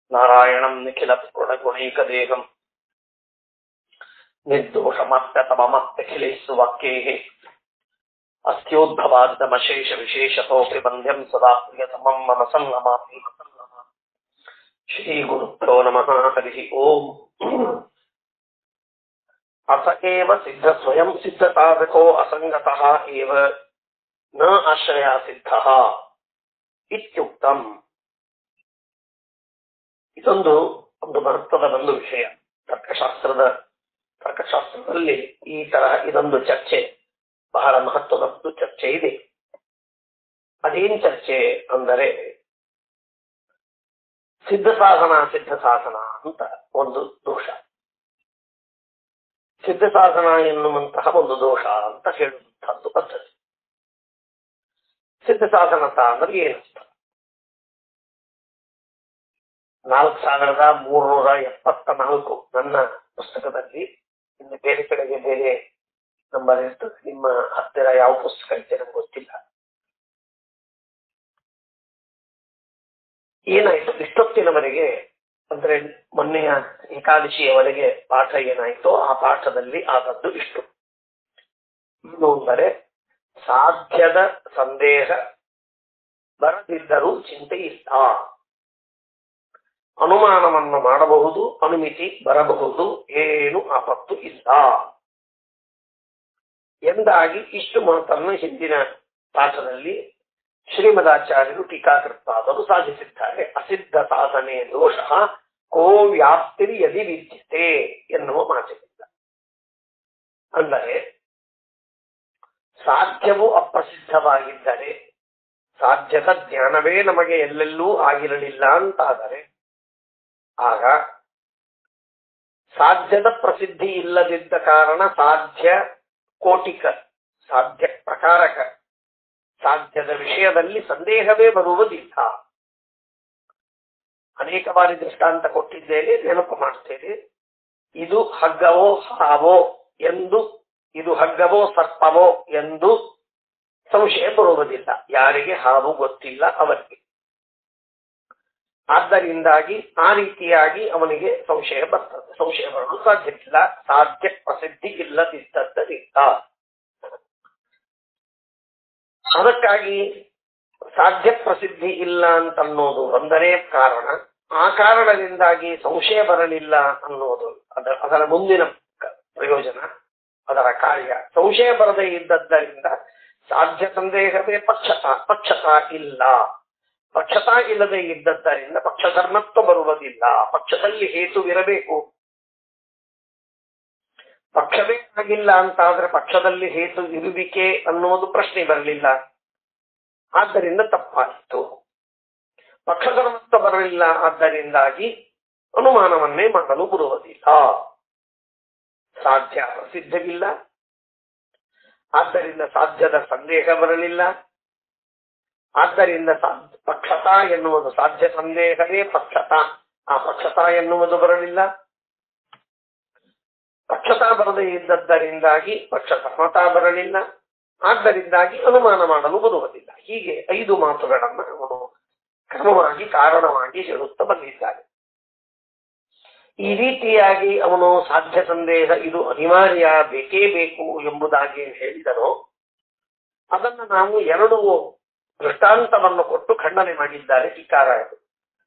ನಾರಾಯಣಂ ನಿಖಿಲ ಗುಣೈಕದೇಹಂ ನಿರ್ದೋಷಮಪ್ಯತಮಮಪ್ಯಖಿಲೇಸ್ಸು ವಾಕ್ಯೇಃ ಅಸ್ತ್ಯೋದ್ಭವಾದಿತಮಶೇಷ ವಿಶೇಷತೋಪಿ ಬಂಧ್ಯಂ ಸದಾ ಪ್ರಿಯತಮಂ ಮನಸಂ ನಮಾಮಿ ಶ್ರೀ ಗುರುಭ್ಯೋ ನಮಃ ಹರಿಃ ಓಂ ಅಸ ಏವ ಸಿದ್ಧ ಸ್ವಯಂ ಸಿದ್ಧ ಸಾಧಕೋ ಅಸಂಗತಃ ಏವ ನ ಆಶ್ರಯ ಸಿದ್ಧಃ ಇತ್ಯುಕ್ತಂ ಇದೊಂದು ಒಂದು ಮಹತ್ವದ ಒಂದು ವಿಷಯ ತರ್ಕಶಾಸ್ತ್ರದ ತರ್ಕಶಾಸ್ತ್ರದಲ್ಲಿ ಈ ತರಹ ಇದೊಂದು ಚರ್ಚೆ ಬಹಳ ಮಹತ್ವದ ಒಂದು ಚರ್ಚೆ ಇದೆ ಅದೇನ್ ಚರ್ಚೆ ಅಂದರೆ ಸಿದ್ಧ ಸಾಧನ ಸಿದ್ಧ ಸಾಧನ ಅಂತ ಒಂದು ದೋಷ ಸಿದ್ಧ ಸಾಧನ ಎನ್ನುವಂತಹ ಒಂದು ದೋಷ ಅಂತ ಹೇಳುವಂತಹದ್ದು ಪದ್ಧತಿ ಸಿದ್ಧ ಸಾಧನತ ಅಂದ್ರೆ ಏನಂತ ನಾಲ್ಕು ಸಾವಿರದ ಮೂರ್ನೂರ ಎಪ್ಪತ್ತ ನಾಲ್ಕು ನನ್ನ ಪುಸ್ತಕದಲ್ಲಿ ಇನ್ನು ಬೇರೆ ಕಡೆಗೆ ಬೇರೆ ನಂಬರ್ ಇರ್ತದೆ ನಿಮ್ಮ ಹತ್ತಿರ ಯಾವ ಪುಸ್ತಕ ಇದೆ ನಮ್ಗೆ ಗೊತ್ತಿಲ್ಲ ಏನಾಯ್ತು ಇಷ್ಟೊತ್ತಿನವರೆಗೆ ಅಂದ್ರೆ ಮೊನ್ನೆಯ ಏಕಾದಶಿಯವರೆಗೆ ಪಾಠ ಏನಾಯ್ತೋ ಆ ಪಾಠದಲ್ಲಿ ಆದದ್ದು ಇಷ್ಟು ಇನ್ನು ಅಂದರೆ ಸಾಧ್ಯದ ಸಂದೇಹ ಬರದಿದ್ದರೂ ಚಿಂತೆ ಇಲ್ಲ ಅನುಮಾನವನ್ನು ಮಾಡಬಹುದು ಅನುಮಿತಿ ಬರಬಹುದು ಏನು ಆಪತ್ತು ಇಲ್ಲ ಎಂದಾಗಿ ಇಷ್ಟು ಮಾತನ್ನು ಹಿಂದಿನ ಪಾಠದಲ್ಲಿ ಶ್ರೀಮದಾಚಾರ್ಯರು ಟೀಕಾಕೃತ್ತಾದರು ಸಾಧಿಸಿದ್ದಾರೆ ಅಸಿದ್ಧ ಸಾಧನೆ ದೋಷ ಕೋ ವ್ಯಾಪ್ತಿರಿ ಯದಿ ವಿದ್ಯತೆ ಎನ್ನುವ ಮಾತಿನಿಂದ ಅಂದರೆ ಸಾಧ್ಯವು ಅಪ್ರಸಿದ್ಧವಾಗಿದ್ದರೆ ಸಾಧ್ಯದ ಜ್ಞಾನವೇ ನಮಗೆ ಎಲ್ಲೆಲ್ಲೂ ಆಗಿರಲಿಲ್ಲ ಅಂತಾದರೆ ಆಗ ಸಾಧ್ಯದ ಪ್ರಸಿದ್ಧಿ ಇಲ್ಲದಿದ್ದ ಕಾರಣ ಸಾಧ್ಯ ಕೋಟಿಕ ಸಾಧ್ಯ ಪ್ರಕಾರಕ ಸಾಧ್ಯದ ವಿಷಯದಲ್ಲಿ ಸಂದೇಹವೇ ಬರುವುದಿಲ್ಲ ಅನೇಕ ಬಾರಿ ದೃಷ್ಟಾಂತ ಕೊಟ್ಟಿದ್ದೇನೆ ನೆನಪು ಮಾಡ್ತೇನೆ ಇದು ಹಗ್ಗವೋ ಹಾವೋ ಎಂದು ಇದು ಹಗ್ಗವೋ ಸರ್ಪವೋ ಎಂದು ಸಂಶಯ ಬರುವುದಿಲ್ಲ ಯಾರಿಗೆ ಹಾವು ಗೊತ್ತಿಲ್ಲ ಅವರಿಗೆ ಆದ್ದರಿಂದಾಗಿ ಆ ರೀತಿಯಾಗಿ ಅವನಿಗೆ ಸಂಶಯ ಬರ್ತದೆ ಸಂಶಯ ಬರಲು ಸಾಧ್ಯವಿಲ್ಲ ಸಾಧ್ಯ ಪ್ರಸಿದ್ಧಿ ಇಲ್ಲದಿದ್ದದ್ದರಿಂದ ಅದಕ್ಕಾಗಿ ಸಾಧ್ಯ ಪ್ರಸಿದ್ಧಿ ಇಲ್ಲ ಅಂತ ಅನ್ನೋದು ಒಂದನೇ ಕಾರಣ ಆ ಕಾರಣದಿಂದಾಗಿ ಸಂಶಯ ಬರಲಿಲ್ಲ ಅನ್ನೋದು ಅದರ ಅದರ ಮುಂದಿನ ಪ್ರಯೋಜನ ಅದರ ಕಾರ್ಯ ಸಂಶಯ ಬರದೇ ಇದ್ದದ್ದರಿಂದ ಸಾಧ್ಯ ಸಂದೇಹವೇ ಪಕ್ಷತ ಪಕ್ಷತ ಇಲ್ಲ ಪಕ್ಷತ ಇಲ್ಲದೆ ಇದ್ದದ್ದರಿಂದ ಪಕ್ಷಧರ್ಮತ್ವ ಬರುವುದಿಲ್ಲ ಪಕ್ಷದಲ್ಲಿ ಹೇತುವಿರಬೇಕು ಪಕ್ಷವೇ ಆಗಿಲ್ಲ ಅಂತಾದ್ರೆ ಪಕ್ಷದಲ್ಲಿ ಹೇತು ಇರುವಿಕೆ ಅನ್ನುವುದು ಪ್ರಶ್ನೆ ಬರಲಿಲ್ಲ ಆದ್ದರಿಂದ ತಪ್ಪಾಯಿತು ಪಕ್ಷಧರ್ಮತ್ವ ಬರಲಿಲ್ಲ ಆದ್ದರಿಂದಾಗಿ ಅನುಮಾನವನ್ನೇ ಮಾಡಲು ಬರುವುದಿಲ್ಲ ಸಾಧ್ಯ ಪ್ರಸಿದ್ಧವಿಲ್ಲ ಆದ್ದರಿಂದ ಸಾಧ್ಯದ ಸಂದೇಹ ಬರಲಿಲ್ಲ ಆದ್ದರಿಂದ ಪಕ್ಷತ ಎನ್ನುವುದು ಸಾಧ್ಯ ಸಂದೇಹವೇ ಪಕ್ಷತ ಆ ಪಕ್ಷತ ಎನ್ನುವುದು ಬರಲಿಲ್ಲ ಪಕ್ಷತ ಬರದೇ ಇದ್ದದ್ದರಿಂದಾಗಿ ಪಕ್ಷಧರ್ಮತ ಬರಲಿಲ್ಲ ಆದ್ದರಿಂದಾಗಿ ಅನುಮಾನ ಮಾಡಲು ಬರುವುದಿಲ್ಲ ಹೀಗೆ ಐದು ಮಾತುಗಳನ್ನ ಅವನು ಕ್ರಮವಾಗಿ ಕಾರಣವಾಗಿ ಹೇಳುತ್ತಾ ಬಂದಿದ್ದಾನೆ ಈ ರೀತಿಯಾಗಿ ಅವನು ಸಾಧ್ಯ ಸಂದೇಹ ಇದು ಅನಿವಾರ್ಯ ಬೇಕೇ ಬೇಕು ಎಂಬುದಾಗಿ ಹೇಳಿದನೋ ಅದನ್ನು ನಾವು ಎರಡು ದೃಷ್ಟಾಂತವನ್ನು ಕೊಟ್ಟು ಖಂಡನೆ ಮಾಡಿದ್ದಾರೆ ಟೀಕಾರಾಯರು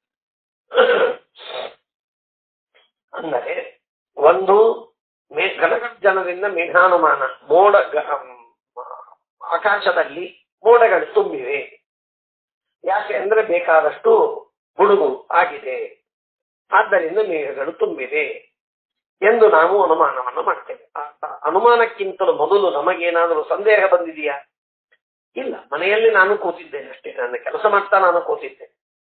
ಅಂದರೆ ಒಂದು ಮೇ ಘನಗರ್ಜನದಿಂದ ಮೇಘಾನುಮಾನ ಮೋಡ ಆಕಾಶದಲ್ಲಿ ಮೋಡಗಳು ತುಂಬಿವೆ ಯಾಕೆ ಅಂದ್ರೆ ಬೇಕಾದಷ್ಟು ಗುಡುಗು ಆಗಿದೆ ಆದ್ದರಿಂದ ಮೇಘಗಳು ತುಂಬಿವೆ ಎಂದು ನಾವು ಅನುಮಾನವನ್ನು ಮಾಡ್ತೇವೆ ಅನುಮಾನಕ್ಕಿಂತಲೂ ಮೊದಲು ನಮಗೇನಾದರೂ ಸಂದೇಹ ಬಂದಿದೆಯಾ ಇಲ್ಲ ಮನೆಯಲ್ಲಿ ನಾನು ಕೂತಿದ್ದೇನೆ ಅಷ್ಟೇ ನನ್ನ ಕೆಲಸ ಮಾಡ್ತಾ ನಾನು ಕೂತಿದ್ದೇನೆ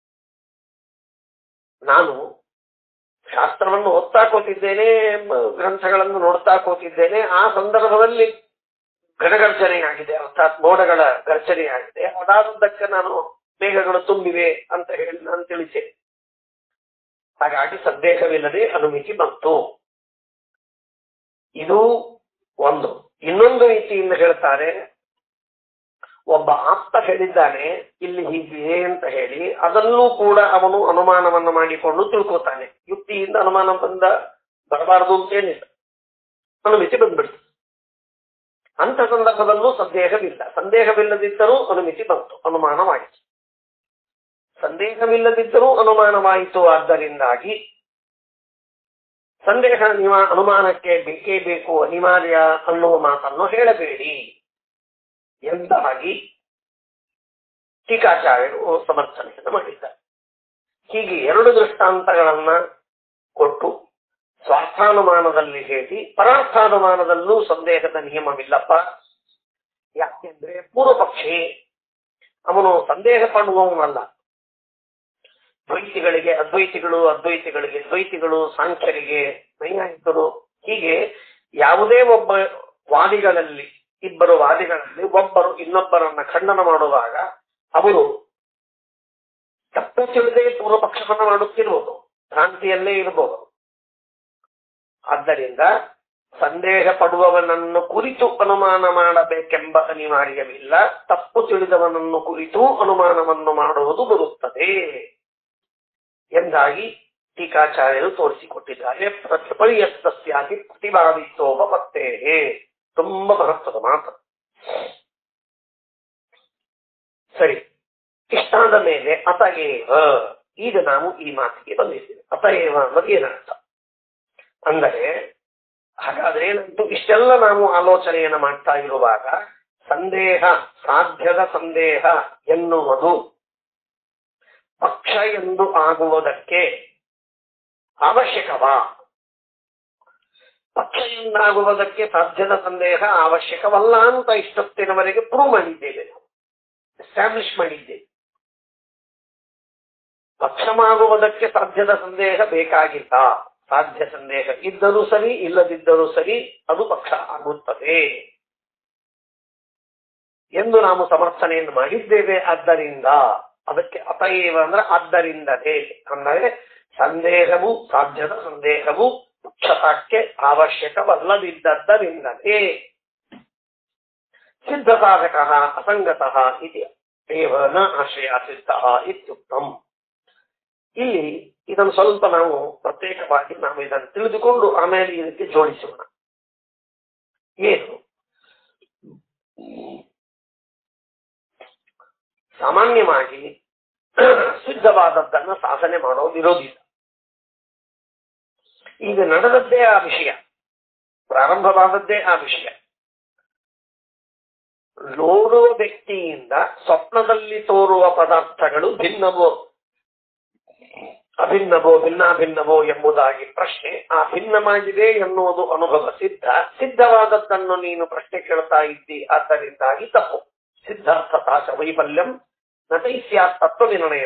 ನಾನು ಶಾಸ್ತ್ರವನ್ನು ಓದ್ತಾ ಕೂತಿದ್ದೇನೆ ಗ್ರಂಥಗಳನ್ನು ನೋಡ್ತಾ ಕೂತಿದ್ದೇನೆ ಆ ಸಂದರ್ಭದಲ್ಲಿ ಘನಗರ್ಜನೆ ಆಗಿದೆ ಅರ್ಥಾತ್ ಮೋಡಗಳ ಗರ್ಜನೆ ಆಗಿದೆ ಅದಾದದ್ದಕ್ಕೆ ನಾನು ಮೇಘಗಳು ತುಂಬಿವೆ ಅಂತ ಹೇಳಿ ನಾನು ತಿಳಿಸೆ ಹಾಗಾಗಿ ಸಂದೇಹವಿಲ್ಲದೆ ಅನುಮಿತಿ ಬಂತು ಇದು ಒಂದು ಇನ್ನೊಂದು ರೀತಿಯಿಂದ ಹೇಳ್ತಾರೆ ಒಬ್ಬ ಆಪ್ತ ಹೇಳಿದ್ದಾನೆ ಇಲ್ಲಿ ಹೀಗಿದೆ ಅಂತ ಹೇಳಿ ಅದನ್ನೂ ಕೂಡ ಅವನು ಅನುಮಾನವನ್ನ ಮಾಡಿಕೊಂಡು ತಿಳ್ಕೊತಾನೆ ಯುಕ್ತಿಯಿಂದ ಅನುಮಾನ ಬಂದ ಬರಬಾರದು ಅಂತೇನಿಲ್ಲ ಅನುಮಿತಿ ಬಂದ್ಬಿಡ್ತು ಅಂತ ಸಂದರ್ಭದಲ್ಲೂ ಸಂದೇಹವಿಲ್ಲ ಸಂದೇಹವಿಲ್ಲದಿದ್ದರೂ ಅನುಮಿತಿ ಬಂತು ಅನುಮಾನವಾಯಿತು ಸಂದೇಹವಿಲ್ಲದಿದ್ದರೂ ಅನುಮಾನವಾಯಿತು ಆದ್ದರಿಂದಾಗಿ ಸಂದೇಹ ನಿಮ ಅನುಮಾನಕ್ಕೆ ಬೇಕೇ ಬೇಕು ಅನಿವಾರ್ಯ ಅನ್ನುವ ಮಾತನ್ನು ಹೇಳಬೇಡಿ ಎಂದಾಗಿ ಟೀಕಾಚಾರ್ಯರು ಸಮರ್ಥನೆಯನ್ನು ಮಾಡಿದ್ದಾರೆ ಹೀಗೆ ಎರಡು ದೃಷ್ಟಾಂತಗಳನ್ನ ಕೊಟ್ಟು ಸ್ವಾರ್ಥಾನುಮಾನದಲ್ಲಿ ಹೇಳಿ ಪರಾರ್ಥಾನುಮಾನದಲ್ಲೂ ಸಂದೇಹದ ನಿಯಮವಿಲ್ಲಪ್ಪ ಯಾಕೆಂದ್ರೆ ಪೂರ್ವ ಪಕ್ಷಿ ಅವನು ಸಂದೇಹ ಪಡುವವನಲ್ಲ ದ್ವೈತಿಗಳಿಗೆ ಅದ್ವೈತಿಗಳು ಅದ್ವೈತಿಗಳಿಗೆ ದ್ವೈತಿಗಳು ಸಾಂಖ್ಯರಿಗೆ ನೈಯಾಯಿಕರು ಹೀಗೆ ಯಾವುದೇ ಒಬ್ಬ ವಾದಿಗಳಲ್ಲಿ ಇಬ್ಬರು ವಾದಿಗಳಲ್ಲಿ ಒಬ್ಬರು ಇನ್ನೊಬ್ಬರನ್ನ ಖಂಡನ ಮಾಡುವಾಗ ಅವರು ತಪ್ಪು ತಿಳಿದೇ ಪೂರ್ವ ಪಕ್ಷವನ್ನು ಮಾಡುತ್ತಿರುವುದು ಭ್ರಾಂತಿಯಲ್ಲೇ ಇರಬಹುದು ಆದ್ದರಿಂದ ಸಂದೇಹ ಪಡುವವನನ್ನು ಕುರಿತು ಅನುಮಾನ ಮಾಡಬೇಕೆಂಬ ಅನಿವಾರ್ಯವಿಲ್ಲ ತಪ್ಪು ತಿಳಿದವನನ್ನು ಕುರಿತು ಅನುಮಾನವನ್ನು ಮಾಡುವುದು ಬರುತ್ತದೆ ಎಂದಾಗಿ ಟೀಕಾಚಾರ್ಯರು ತೋರಿಸಿಕೊಟ್ಟಿದ್ದಾರೆ ಪ್ರತಿಪರ್ಯಸ್ತಸ್ಯಾಗಿ ಪ್ರತಿಪಾದಿತೋಪತ್ತೇ ತುಂಬಾ ಮಹತ್ವದ ಮಾತು ಸರಿ ಇಷ್ಟಾದ ಮೇಲೆ ಅತಯೇವ ಈಗ ನಾವು ಈ ಮಾತಿಗೆ ಬಂದಿದ್ದೇವೆ ಅತಯೇವ ಅನ್ನೋದು ಏನರ್ಥ ಅಂದರೆ ಹಾಗಾದ್ರೆ ಏನಂತೂ ಇಷ್ಟೆಲ್ಲ ನಾವು ಆಲೋಚನೆಯನ್ನು ಮಾಡ್ತಾ ಇರುವಾಗ ಸಂದೇಹ ಸಾಧ್ಯದ ಸಂದೇಹ ಎನ್ನುವುದು ಪಕ್ಷ ಎಂದು ಆಗುವುದಕ್ಕೆ ಅವಶ್ಯಕವಾ ಪಕ್ಷ ಎಂದಾಗುವುದಕ್ಕೆ ಸಾಧ್ಯದ ಸಂದೇಹ ಅವಶ್ಯಕವಲ್ಲ ಅಂತ ಇಷ್ಟೊತ್ತಿನವರೆಗೆ ಪ್ರೂವ್ ಮಾಡಿದ್ದೇವೆ ನಾವು ಎಸ್ಟಾಬ್ಲಿಷ್ ಮಾಡಿದ್ದೇವೆ ಪಕ್ಷಮಾಗುವುದಕ್ಕೆ ಸಾಧ್ಯದ ಸಂದೇಹ ಬೇಕಾಗಿಲ್ಲ ಸಾಧ್ಯ ಸಂದೇಹ ಇದ್ದರೂ ಸರಿ ಇಲ್ಲದಿದ್ದರೂ ಸರಿ ಅದು ಪಕ್ಷ ಆಗುತ್ತದೆ ಎಂದು ನಾವು ಸಮರ್ಥನೆಯನ್ನು ಮಾಡಿದ್ದೇವೆ ಆದ್ದರಿಂದ ಅದಕ್ಕೆ ಅತಯೇವ ಅಂದ್ರೆ ಆದ್ದರಿಂದಲೇ ಅಂದರೆ ಸಂದೇಹವು ಸಾಧ್ಯದ ಸಂದೇಹವು ಪಕ್ಷತಾಕ್ಕೆ ಅವಶ್ಯಕವಲ್ಲದಿದ್ದದ್ದರಿಂದಲೇ ಸಿದ್ಧಸಾಧಕ ಅಸಂಗತಃ ಇತಿ ಏವ ನ ಆಶ್ರಯ ಸಿದ್ಧ ಇತ್ಯುಕ್ತಂ ಇಲ್ಲಿ ಇದನ್ನು ಸ್ವಲ್ಪ ನಾವು ಪ್ರತ್ಯೇಕವಾಗಿ ನಾವು ಇದನ್ನು ತಿಳಿದುಕೊಂಡು ಆಮೇಲೆ ಇದಕ್ಕೆ ಜೋಡಿಸೋಣ ಏನು ಸಾಮಾನ್ಯವಾಗಿ ಸಿದ್ಧವಾದದ್ದನ್ನು ಸಾಧನೆ ಮಾಡೋದಿರೋದಿಲ್ಲ ಈಗ ನಡೆದದ್ದೇ ಆ ವಿಷಯ ಪ್ರಾರಂಭವಾದದ್ದೇ ಆ ವಿಷಯ ನೋಡುವ ವ್ಯಕ್ತಿಯಿಂದ ಸ್ವಪ್ನದಲ್ಲಿ ತೋರುವ ಪದಾರ್ಥಗಳು ಭಿನ್ನವೋ ಅಭಿನ್ನವೋ ಭಿನ್ನಾಭಿನ್ನವೋ ಎಂಬುದಾಗಿ ಪ್ರಶ್ನೆ ಆ ಭಿನ್ನವಾಗಿದೆ ಎನ್ನುವುದು ಅನುಭವ ಸಿದ್ಧ ಸಿದ್ಧವಾದದ್ದನ್ನು ನೀನು ಪ್ರಶ್ನೆ ಕೇಳ್ತಾ ಇದ್ದಿ ಆದ್ದರಿಂದಾಗಿ ತಪ್ಪು ಸಿದ್ಧಾರ್ಥತಾ ಚ ವೈಫಲ್ಯಂ ನಟೈಸ್ಯಾತ್ ತತ್ವ ನಿರ್ಣಯ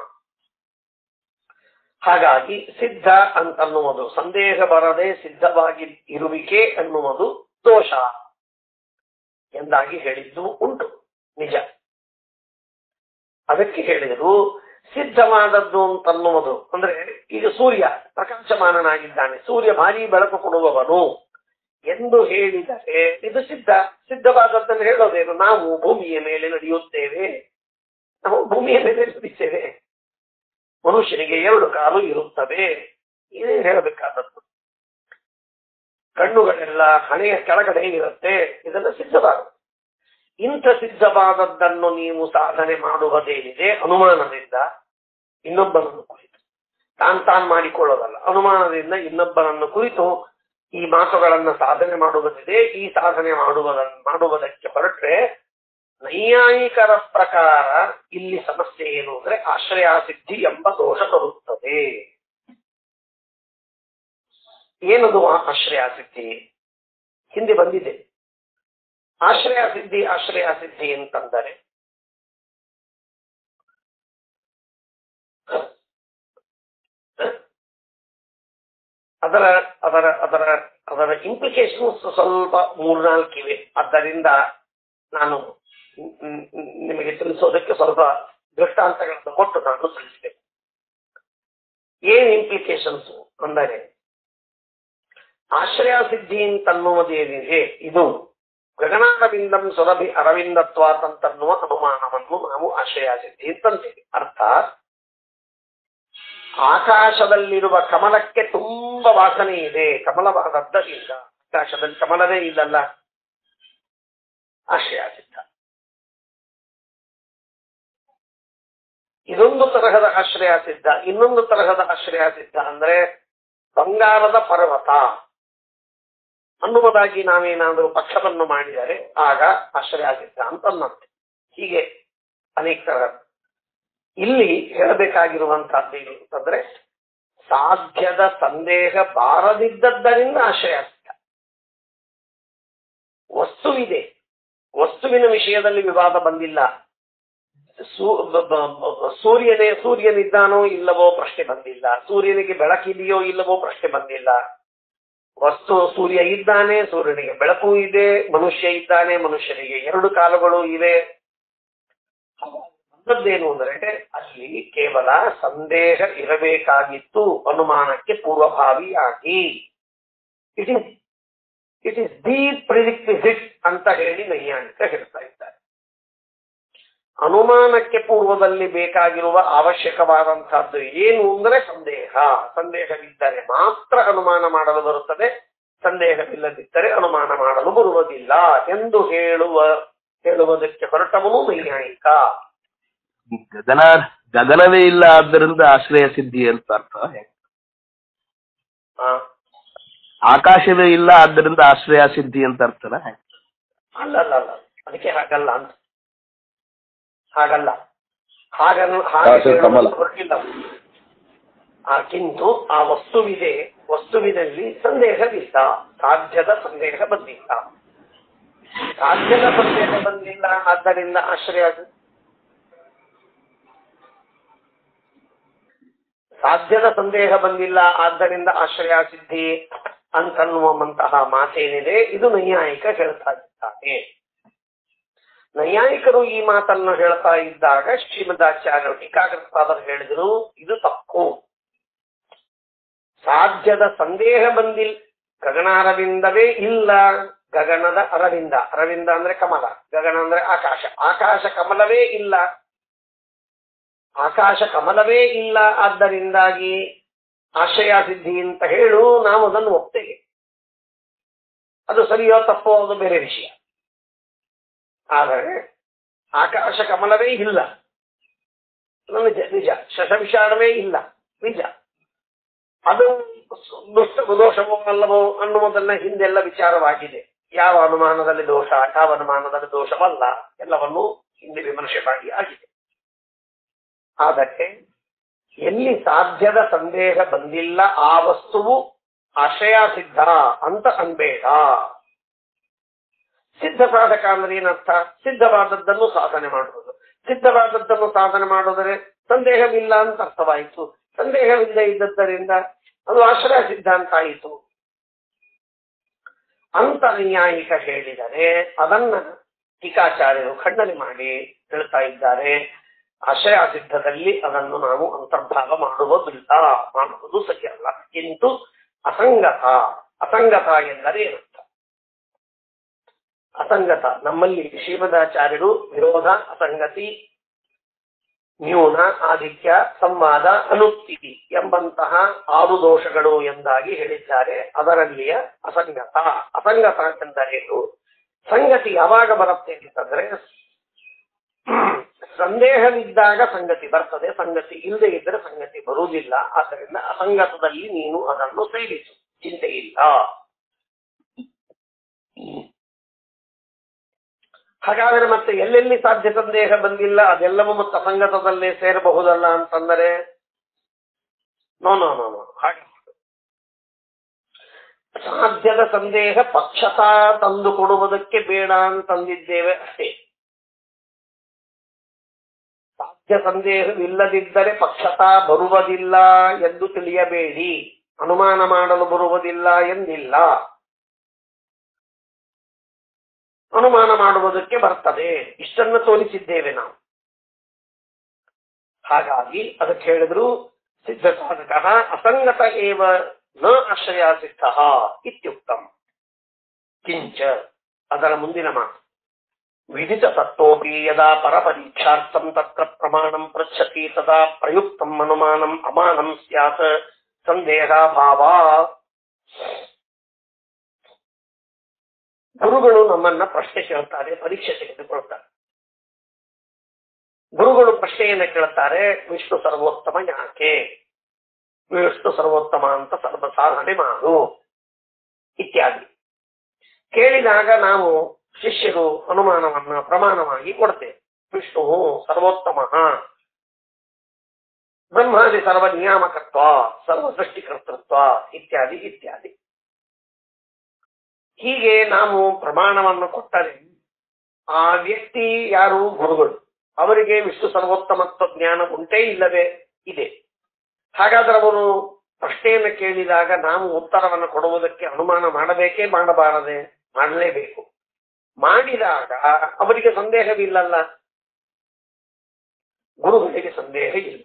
ಹಾಗಾಗಿ ಸಿದ್ಧ ಅಂತನ್ನುವುದು ಸಂದೇಹ ಬರದೆ ಸಿದ್ಧವಾಗಿ ಇರುವಿಕೆ ಎನ್ನುವುದು ದೋಷ ಎಂದಾಗಿ ಹೇಳಿದ್ದು ಉಂಟು ನಿಜ ಅದಕ್ಕೆ ಹೇಳಿದರು ಸಿದ್ಧವಾದದ್ದು ಅಂತನ್ನುವುದು ಅಂದ್ರೆ ಈಗ ಸೂರ್ಯ ಪ್ರಕಾಶಮಾನನಾಗಿದ್ದಾನೆ ಸೂರ್ಯ ಭಾರಿ ಬೆಳಕು ಕೊಡುವವನು ಎಂದು ಹೇಳಿದರೆ ಇದು ಸಿದ್ಧ ಸಿದ್ಧವಾದದ್ದನ್ನು ಹೇಳೋದೇನು ನಾವು ಭೂಮಿಯ ಮೇಲೆ ನಡೆಯುತ್ತೇವೆ ನಾವು ಭೂಮಿಯ ಮೇಲೆ ನಡೆಯುತ್ತೇವೆ ಮನುಷ್ಯನಿಗೆ ಎರಡು ಕಾಲು ಇರುತ್ತವೆ ಇದೇ ಹೇಳಬೇಕಾದದ್ದು ಕಣ್ಣುಗಳೆಲ್ಲ ಹಣೆಯ ಕೆಳಗಡೆ ಇರುತ್ತೆ ಇದೆಲ್ಲ ಸಿದ್ಧವಾದ ಇಂಥ ಸಿದ್ಧವಾದದ್ದನ್ನು ನೀವು ಸಾಧನೆ ಮಾಡುವುದೇನಿದೆ ಅನುಮಾನದಿಂದ ಇನ್ನೊಬ್ಬನನ್ನು ಕುರಿತು ತಾನ್ ತಾನ್ ಮಾಡಿಕೊಳ್ಳೋದಲ್ಲ ಅನುಮಾನದಿಂದ ಇನ್ನೊಬ್ಬನನ್ನು ಕುರಿತು ಈ ಮಾತುಗಳನ್ನ ಸಾಧನೆ ಮಾಡುವುದಿದೆ ಈ ಸಾಧನೆ ಮಾಡುವುದನ್ನು ಮಾಡುವುದಕ್ಕೆ ಹೊರಟ್ರೆ ನೈಯಾಯಿಕರ ಪ್ರಕಾರ ಇಲ್ಲಿ ಸಮಸ್ಯೆ ಏನು ಅಂದ್ರೆ ಆಶ್ರಯಾಸಿದ್ಧಿ ಎಂಬ ದೋಷ ಬರುತ್ತದೆ ಏನದು ಆ ಆಶ್ರಯಾಸಿದ್ಧಿ ಹಿಂದೆ ಬಂದಿದೆ ಆಶ್ರಯಾಸಿದ್ಧಿ ಆಶ್ರಯಾಸಿದ್ಧಿ ಅಂತಂದರೆ ಅದರ ಅದರ ಅದರ ಅದರ ಇಂಪ್ಲಿಕೇಶನ್ಸ್ ಸ್ವಲ್ಪ ಮೂರ್ನಾಲ್ಕಿವೆ ಆದ್ದರಿಂದ ನಾನು ಮ್, ಮ್, ನಿಮಗೆ ತಿಳಿಸೋದಕ್ಕೆ ಸ್ವಲ್ಪ ದೃಷ್ಟಾಂತಗಳನ್ನು ಕೊಟ್ಟು ನಾನು ತಿಳಿಸಿದೆ ಏನ್ ಇಂಪ್ಲಿಕೇಶನ್ಸ್ ಅಂದರೆ ಆಶ್ರಯ ಸಿದ್ಧಿ ಅಂತನ್ನುವುದೇನಿದೆ ಇದು ಗಗನಾರವಿಂದಂ ಸುರಭಿ ಅರವಿಂದತ್ವಾತ್ ಅಂತನ್ನುವ ಅನುಮಾನವನ್ನು ನಾವು ಆಶ್ರಯ ಸಿದ್ಧಿ ಅಂತಂತೇವೆ ಅರ್ಥಾತ್ ಆಕಾಶದಲ್ಲಿರುವ ಕಮಲಕ್ಕೆ ತುಂಬ ವಾಸನೆ ಇದೆ ಕಮಲವಾದದ್ದರಿಂದ ಆಕಾಶದಲ್ಲಿ ಕಮಲವೇ ಇಲ್ಲಲ್ಲ ಆಶ್ರಯ ಸಿದ್ಧ ಇದೊಂದು ತರಹದ ಆಶ್ರಯ ಸಿದ್ಧ ಇನ್ನೊಂದು ತರಹದ ಆಶ್ರಯ ಸಿದ್ಧ ಅಂದ್ರೆ ಬಂಗಾರದ ಪರ್ವತ ಅನ್ನುವುದಾಗಿ ನಾವೇನಾದರೂ ಪಕ್ಷವನ್ನು ಮಾಡಿದರೆ ಆಗ ಆಶ್ರಯ ಸಿದ್ಧ ಅಂತನ್ನಂತೆ ಹೀಗೆ ಅನೇಕ ತರಹ ಇಲ್ಲಿ ಹೇಳಬೇಕಾಗಿರುವಂತಹದ್ದು ಏನು ಅಂತಂದ್ರೆ ಸಾಧ್ಯದ ಸಂದೇಹ ಬಾರದಿದ್ದದ್ದರಿಂದ ಆಶ್ರಯ ಸಿದ್ಧ ವಸ್ತುವಿದೆ ವಸ್ತುವಿನ ವಿಷಯದಲ್ಲಿ ವಿವಾದ ಬಂದಿಲ್ಲ ಸೂ- ಬ- ಬ- ಬ- ಸೂರ್ಯನೇ ಸೂರ್ಯನಿದ್ದಾನೋ ಇಲ್ಲವೋ ಪ್ರಶ್ನೆ ಬಂದಿಲ್ಲ ಸೂರ್ಯನಿಗೆ ಬೆಳಕಿದೆಯೋ ಇಲ್ಲವೋ ಪ್ರಶ್ನೆ ಬಂದಿಲ್ಲ ವಸ್ತು ಸೂರ್ಯ ಇದ್ದಾನೆ ಸೂರ್ಯನಿಗೆ ಬೆಳಕು ಇದೆ ಮನುಷ್ಯ ಇದ್ದಾನೆ ಮನುಷ್ಯನಿಗೆ ಎರಡು ಕಾಲುಗಳು ಇವೆ ಬಂದದ್ದೇನು ಅಂದ್ರೆ ಅಲ್ಲಿ ಕೇವಲ ಸಂದೇಹ ಇರಬೇಕಾಗಿತ್ತು ಅನುಮಾನಕ್ಕೆ ಪೂರ್ವಭಾವಿಯಾಗಿ it is it is the prerequisite ಅಂತ ಹೇಳಿ ನೈಯಾಣಿಕ ಹೇಳ್ತಾ ಇದ್ದಾರೆ ಅನುಮಾನಕ್ಕೆ ಪೂರ್ವದಲ್ಲಿ ಬೇಕಾಗಿರುವ ಅವಶ್ಯಕವಾದಂತಹದ್ದು ಏನು ಅಂದ್ರೆ ಸಂದೇಹ ಸಂದೇಹವಿದ್ದರೆ ಮಾತ್ರ ಅನುಮಾನ ಮಾಡಲು ಬರುತ್ತದೆ ಸಂದೇಹವಿಲ್ಲದಿದ್ದರೆ ಅನುಮಾನ ಮಾಡಲು ಬರುವುದಿಲ್ಲ ಎಂದು ಹೇಳುವ ಹೇಳುವುದಕ್ಕೆ ಹೊರಟವನು ನೈಯಾಯಿಕ ಗಗನ ಗಗನವೇ ಇಲ್ಲ ಆದ್ದರಿಂದ ಆಶ್ರಯ ಸಿದ್ಧಿ ಅಂತ ಅರ್ಥ ಆ, ಆಕಾಶವೇ ಇಲ್ಲ ಆದ್ದರಿಂದ ಆಶ್ರಯ ಸಿದ್ಧಿ ಅಂತ ಅರ್ಥನ ಅಲ್ಲ ಅಲ್ಲ ಅಲ್ಲ ಅದಕ್ಕೆ ಹಾಗಲ್ಲ ಅಂತ ಹಾಗಲ್ಲ ಹಾಗನ್ನು ಹಾಗೆ ಆಕಾಶ ಕಮಲ. ಹೇಳುವುದಕ್ಕೆ ಹೊರಟಿಲ್ಲ ಆ ಕಿಂತು ಆ ವಸ್ತುವಿದೆ ವಸ್ತುವಿನಲ್ಲಿ ಸಂದೇಹವಿಲ್ಲ ಸಾಧ್ಯದ ಸಂದೇಹ ಬಂದಿಲ್ಲ ಸಾಧ್ಯದ ಸಂದೇಹ ಬಂದಿಲ್ಲ ಆದ್ದರಿಂದ ಆಶ್ರಯ ಅದು. ಸಾಧ್ಯದ ಸಂದೇಹ ಬಂದಿಲ್ಲ ಆದ್ದರಿಂದ ಆಶ್ರಯ ಸಿದ್ಧಿ ಅಂತನ್ನುವಂತಹ ಮಾತೇನಿದೆ ಇದು ನೈಯಾಯಿಕ ಹೇಳ್ತಾ ಇದ್ದಾರೆ ನೈಯಾಯಿಕರು ಈ ಮಾತನ್ನು ಹೇಳ್ತಾ ಇದ್ದಾಗ ಶ್ರೀಮದಾಚಾರ್ಯರು ಟೀಕಾಕೃತಾದರು ಹೇಳಿದ್ರು ಇದು ತಪ್ಪು ಸಾಧ್ಯದ ಸಂದೇಹ ಬಂದಿಲ್ಲ ಗಗನಾರವಿಂದವೇ ಇಲ್ಲ ಗಗನದ ಅರವಿಂದ ಅರವಿಂದ ಅಂದ್ರೆ ಕಮಲ ಗಗನ ಅಂದ್ರೆ ಆಕಾಶ ಆಕಾಶ ಕಮಲವೇ ಇಲ್ಲ ಆಕಾಶ ಕಮಲವೇ ಇಲ್ಲ ಆದ್ದರಿಂದಾಗಿ ಆಶ್ರಯ ಸಿದ್ಧಿ ಅಂತ ಹೇಳು ನಾವು ಅದನ್ನು ಒಪ್ತೇವೆ ಅದು ಸರಿಯೋ ತಪ್ಪೋ ಅದು ಬೇರೆ ವಿಷಯ ಆದರೆ ಆಕಾಶ ಕಮಲವೇ ಇಲ್ಲ ನಿಜ ನಿಜ ಶಶವಿಷಾಣವೇ ಇಲ್ಲ ನಿಜ ಅದು ದುಷ್ಟ ದೋಷವೋ ಅಲ್ಲವೋ ಅನ್ನುವುದನ್ನ ಹಿಂದೆಲ್ಲ ವಿಚಾರವಾಗಿದೆ ಯಾವ ಅನುಮಾನದಲ್ಲಿ ದೋಷ ಯಾವ ಅನುಮಾನದಲ್ಲಿ ದೋಷವಲ್ಲ ಎಲ್ಲವನ್ನೂ ಹಿಂದೆ ವಿಮರ್ಶೆ ಮಾಡಿ ಆಗಿದೆ ಆದರೆ ಎಲ್ಲಿ ಸಾಧ್ಯದ ಸಂದೇಹ ಬಂದಿಲ್ಲ ಆ ವಸ್ತುವು ಆಶ್ರಯ ಸಿದ್ಧ ಅಂತ ಅನ್ಬೇಡ ಸಿದ್ಧ ಸಾಧಕ ಅಂದ್ರೆ ಏನರ್ಥ ಸಿದ್ಧವಾದದ್ದನ್ನು ಸಾಧನೆ ಮಾಡುವುದು ಸಿದ್ಧವಾದದ್ದನ್ನು ಸಾಧನೆ ಮಾಡಿದರೆ ಸಂದೇಹವಿಲ್ಲ ಅಂತ ಅರ್ಥವಾಯಿತು ಸಂದೇಹವಿಲ್ಲದೆ ಇದ್ದದ್ದರಿಂದ ಅದು ಆಶ್ರಯ ಸಿದ್ಧ ಅಂತ ಆಯಿತು ಅಂತ ನ್ಯಾಯಿಕ ಹೇಳಿದರೆ ಅದನ್ನ ಟೀಕಾಚಾರ್ಯರು ಖಂಡನೆ ಮಾಡಿ ಹೇಳ್ತಾ ಇದ್ದಾರೆ ಆಶಯ ಸಿದ್ಧದಲ್ಲಿ ಅದನ್ನು ನಾವು ಅಂತರ್ಭಾವ ಮಾಡುವುದಿಲ್ಲ ಮಾಡುವುದು ಸರಿಯಲ್ಲ ಕಿಂತು ಅಸಂಗತ ಅಸಂಗತ ಎಂದರೆ ಏನರ್ಥ ಅಸಂಗತ ನಮ್ಮಲ್ಲಿ ಶ್ರೀಮದಾಚಾರ್ಯರು ವಿರೋಧ ಅಸಂಗತಿ ನ್ಯೂನ ಆದಿತ್ಯ ಸಂವಾದ ಅನುಕ್ತಿ ಎಂಬಂತಹ ಆರು ದೋಷಗಳು ಎಂದಾಗಿ ಹೇಳಿದ್ದಾರೆ ಅದರಲ್ಲಿಯ ಅಸಂಗತ ಅಸಂಗತ ಎಂದರೇನು ಸಂಗತಿ ಯಾವಾಗ ಬರುತ್ತೆ ಅಂತಂದ್ರೆ ಸಂದೇಹವಿದ್ದಾಗ ಸಂಗತಿ ಬರ್ತದೆ ಸಂಗತಿ ಇಲ್ಲದೆ ಇದ್ದರೆ ಸಂಗತಿ ಬರುವುದಿಲ್ಲ ಆದ್ದರಿಂದ ಅಸಂಗತದಲ್ಲಿ ನೀನು ಅದನ್ನು ಸೇರಿಸು ಚಿಂತೆ ಇಲ್ಲ ಹಾಗಾದ್ರೆ ಮತ್ತೆ ಎಲ್ಲೆಲ್ಲಿ ಸಾಧ್ಯ ಸಂದೇಹ ಬಂದಿಲ್ಲ ಅದೆಲ್ಲವೂ ಮತ್ತೆ ಅಸಂಗತದಲ್ಲೇ ಸೇರಬಹುದಲ್ಲ ಅಂತಂದರೆ ನೋ ನೋ ನೋ ನೋ ಹಾಗೆ ಸಾಧ್ಯದ ಸಂದೇಹ ಪಕ್ಷತ ತಂದು ಕೊಡುವುದಕ್ಕೆ ಬೇಡ ಅಂತಂದಿದ್ದೇವೆ ಅಷ್ಟೇ ಸಾಧ್ಯ ಸಂದೇಹವಿಲ್ಲದಿದ್ದರೆ ಪಕ್ಷತ ಬರುವುದಿಲ್ಲ ಎಂದು ತಿಳಿಯಬೇಡಿ ಅನುಮಾನ ಮಾಡಲು ಬರುವುದಿಲ್ಲ ಎಂದಿಲ್ಲ ಅನುಮಾನ ಮಾಡುವುದಕ್ಕೆ ಬರ್ತದೆ ಇಷ್ಟನ್ನು ತೋರಿಸಿದ್ದೇವೆ ನಾವು ಹಾಗಾಗಿ ಅದಕ್ಕೆ ಹೇಳಿದ್ರು ಸಿದ್ಧ ಸಾಧಕ ಅಸಂಗತ ಏವ ನ ಆಶ್ರಯ ಸಿದ್ಧ ಇತ್ಯುಕ್ತಂ ಕಿಂಚ ಅದರ ಮುಂದಿನ ಮಾತು ವಿದಿತ ತತ್ವೋಪಿ ಯದಾ ಪರಪರೀಕ್ಷಾರ್ಥಂ ತತ್ರ ಪ್ರಮಾಣಂ ಪೃಚ್ಛತಿ ತದಾ ಪ್ರಯುಕ್ತಂ ಅನುಮಾನಂ ಅಮಾನಂ ಸ್ಯಾತ್ ಸಂದೇಹ ಭಾವ ಗುರುಗಳು ನಮ್ಮನ್ನ ಪ್ರಶ್ನೆ ಕೇಳ್ತಾರೆ ಪರೀಕ್ಷೆ ತೆಗೆದುಕೊಳ್ತಾರೆ ಗುರುಗಳು ಪ್ರಶ್ನೆಯನ್ನ ಕೇಳ್ತಾರೆ ವಿಷ್ಣು ಸರ್ವೋತ್ತಮ ಯಾಕೆ ವಿಷ್ಣು ಸರ್ವೋತ್ತಮ ಅಂತ ಸರ್ವ ಸಾಧನೆ ಮಾಡು ಇತ್ಯಾದಿ ಕೇಳಿದಾಗ ನಾವು ಶಿಷ್ಯರು ಅನುಮಾನವನ್ನ ಪ್ರಮಾಣವಾಗಿ ಕೊಡ್ತೇವೆ ವಿಷ್ಣು ಸರ್ವೋತ್ತಮ ಬ್ರಹ್ಮಾದಿ ಸರ್ವ ನಿಯಾಮಕತ್ವ ಸರ್ವ ಸೃಷ್ಟಿಕರ್ತೃತ್ವ ಇತ್ಯಾದಿ ಇತ್ಯಾದಿ ಹೀಗೆ ನಾವು ಪ್ರಮಾಣವನ್ನು ಕೊಟ್ಟರೆ ಆ ವ್ಯಕ್ತಿ ಯಾರು ಗುರುಗಳು ಅವರಿಗೆ ವಿಷ್ಣು ಸರ್ವೋತ್ತಮತ್ವ ಜ್ಞಾನ ಉಂಟೇ ಇಲ್ಲವೇ ಇದೆ ಹಾಗಾದ್ರೆ ಅವರು ಪ್ರಶ್ನೆಯನ್ನು ಕೇಳಿದಾಗ ನಾವು ಉತ್ತರವನ್ನು ಕೊಡುವುದಕ್ಕೆ ಅನುಮಾನ ಮಾಡಬೇಕೇ ಮಾಡಬಾರದೆ ಮಾಡಲೇಬೇಕು ಮಾಡಿದಾಗ ಅವರಿಗೆ ಸಂದೇಹವಿಲ್ಲಲ್ಲ ಗುರುಗಳಿಗೆ ಸಂದೇಹ ಇಲ್ಲ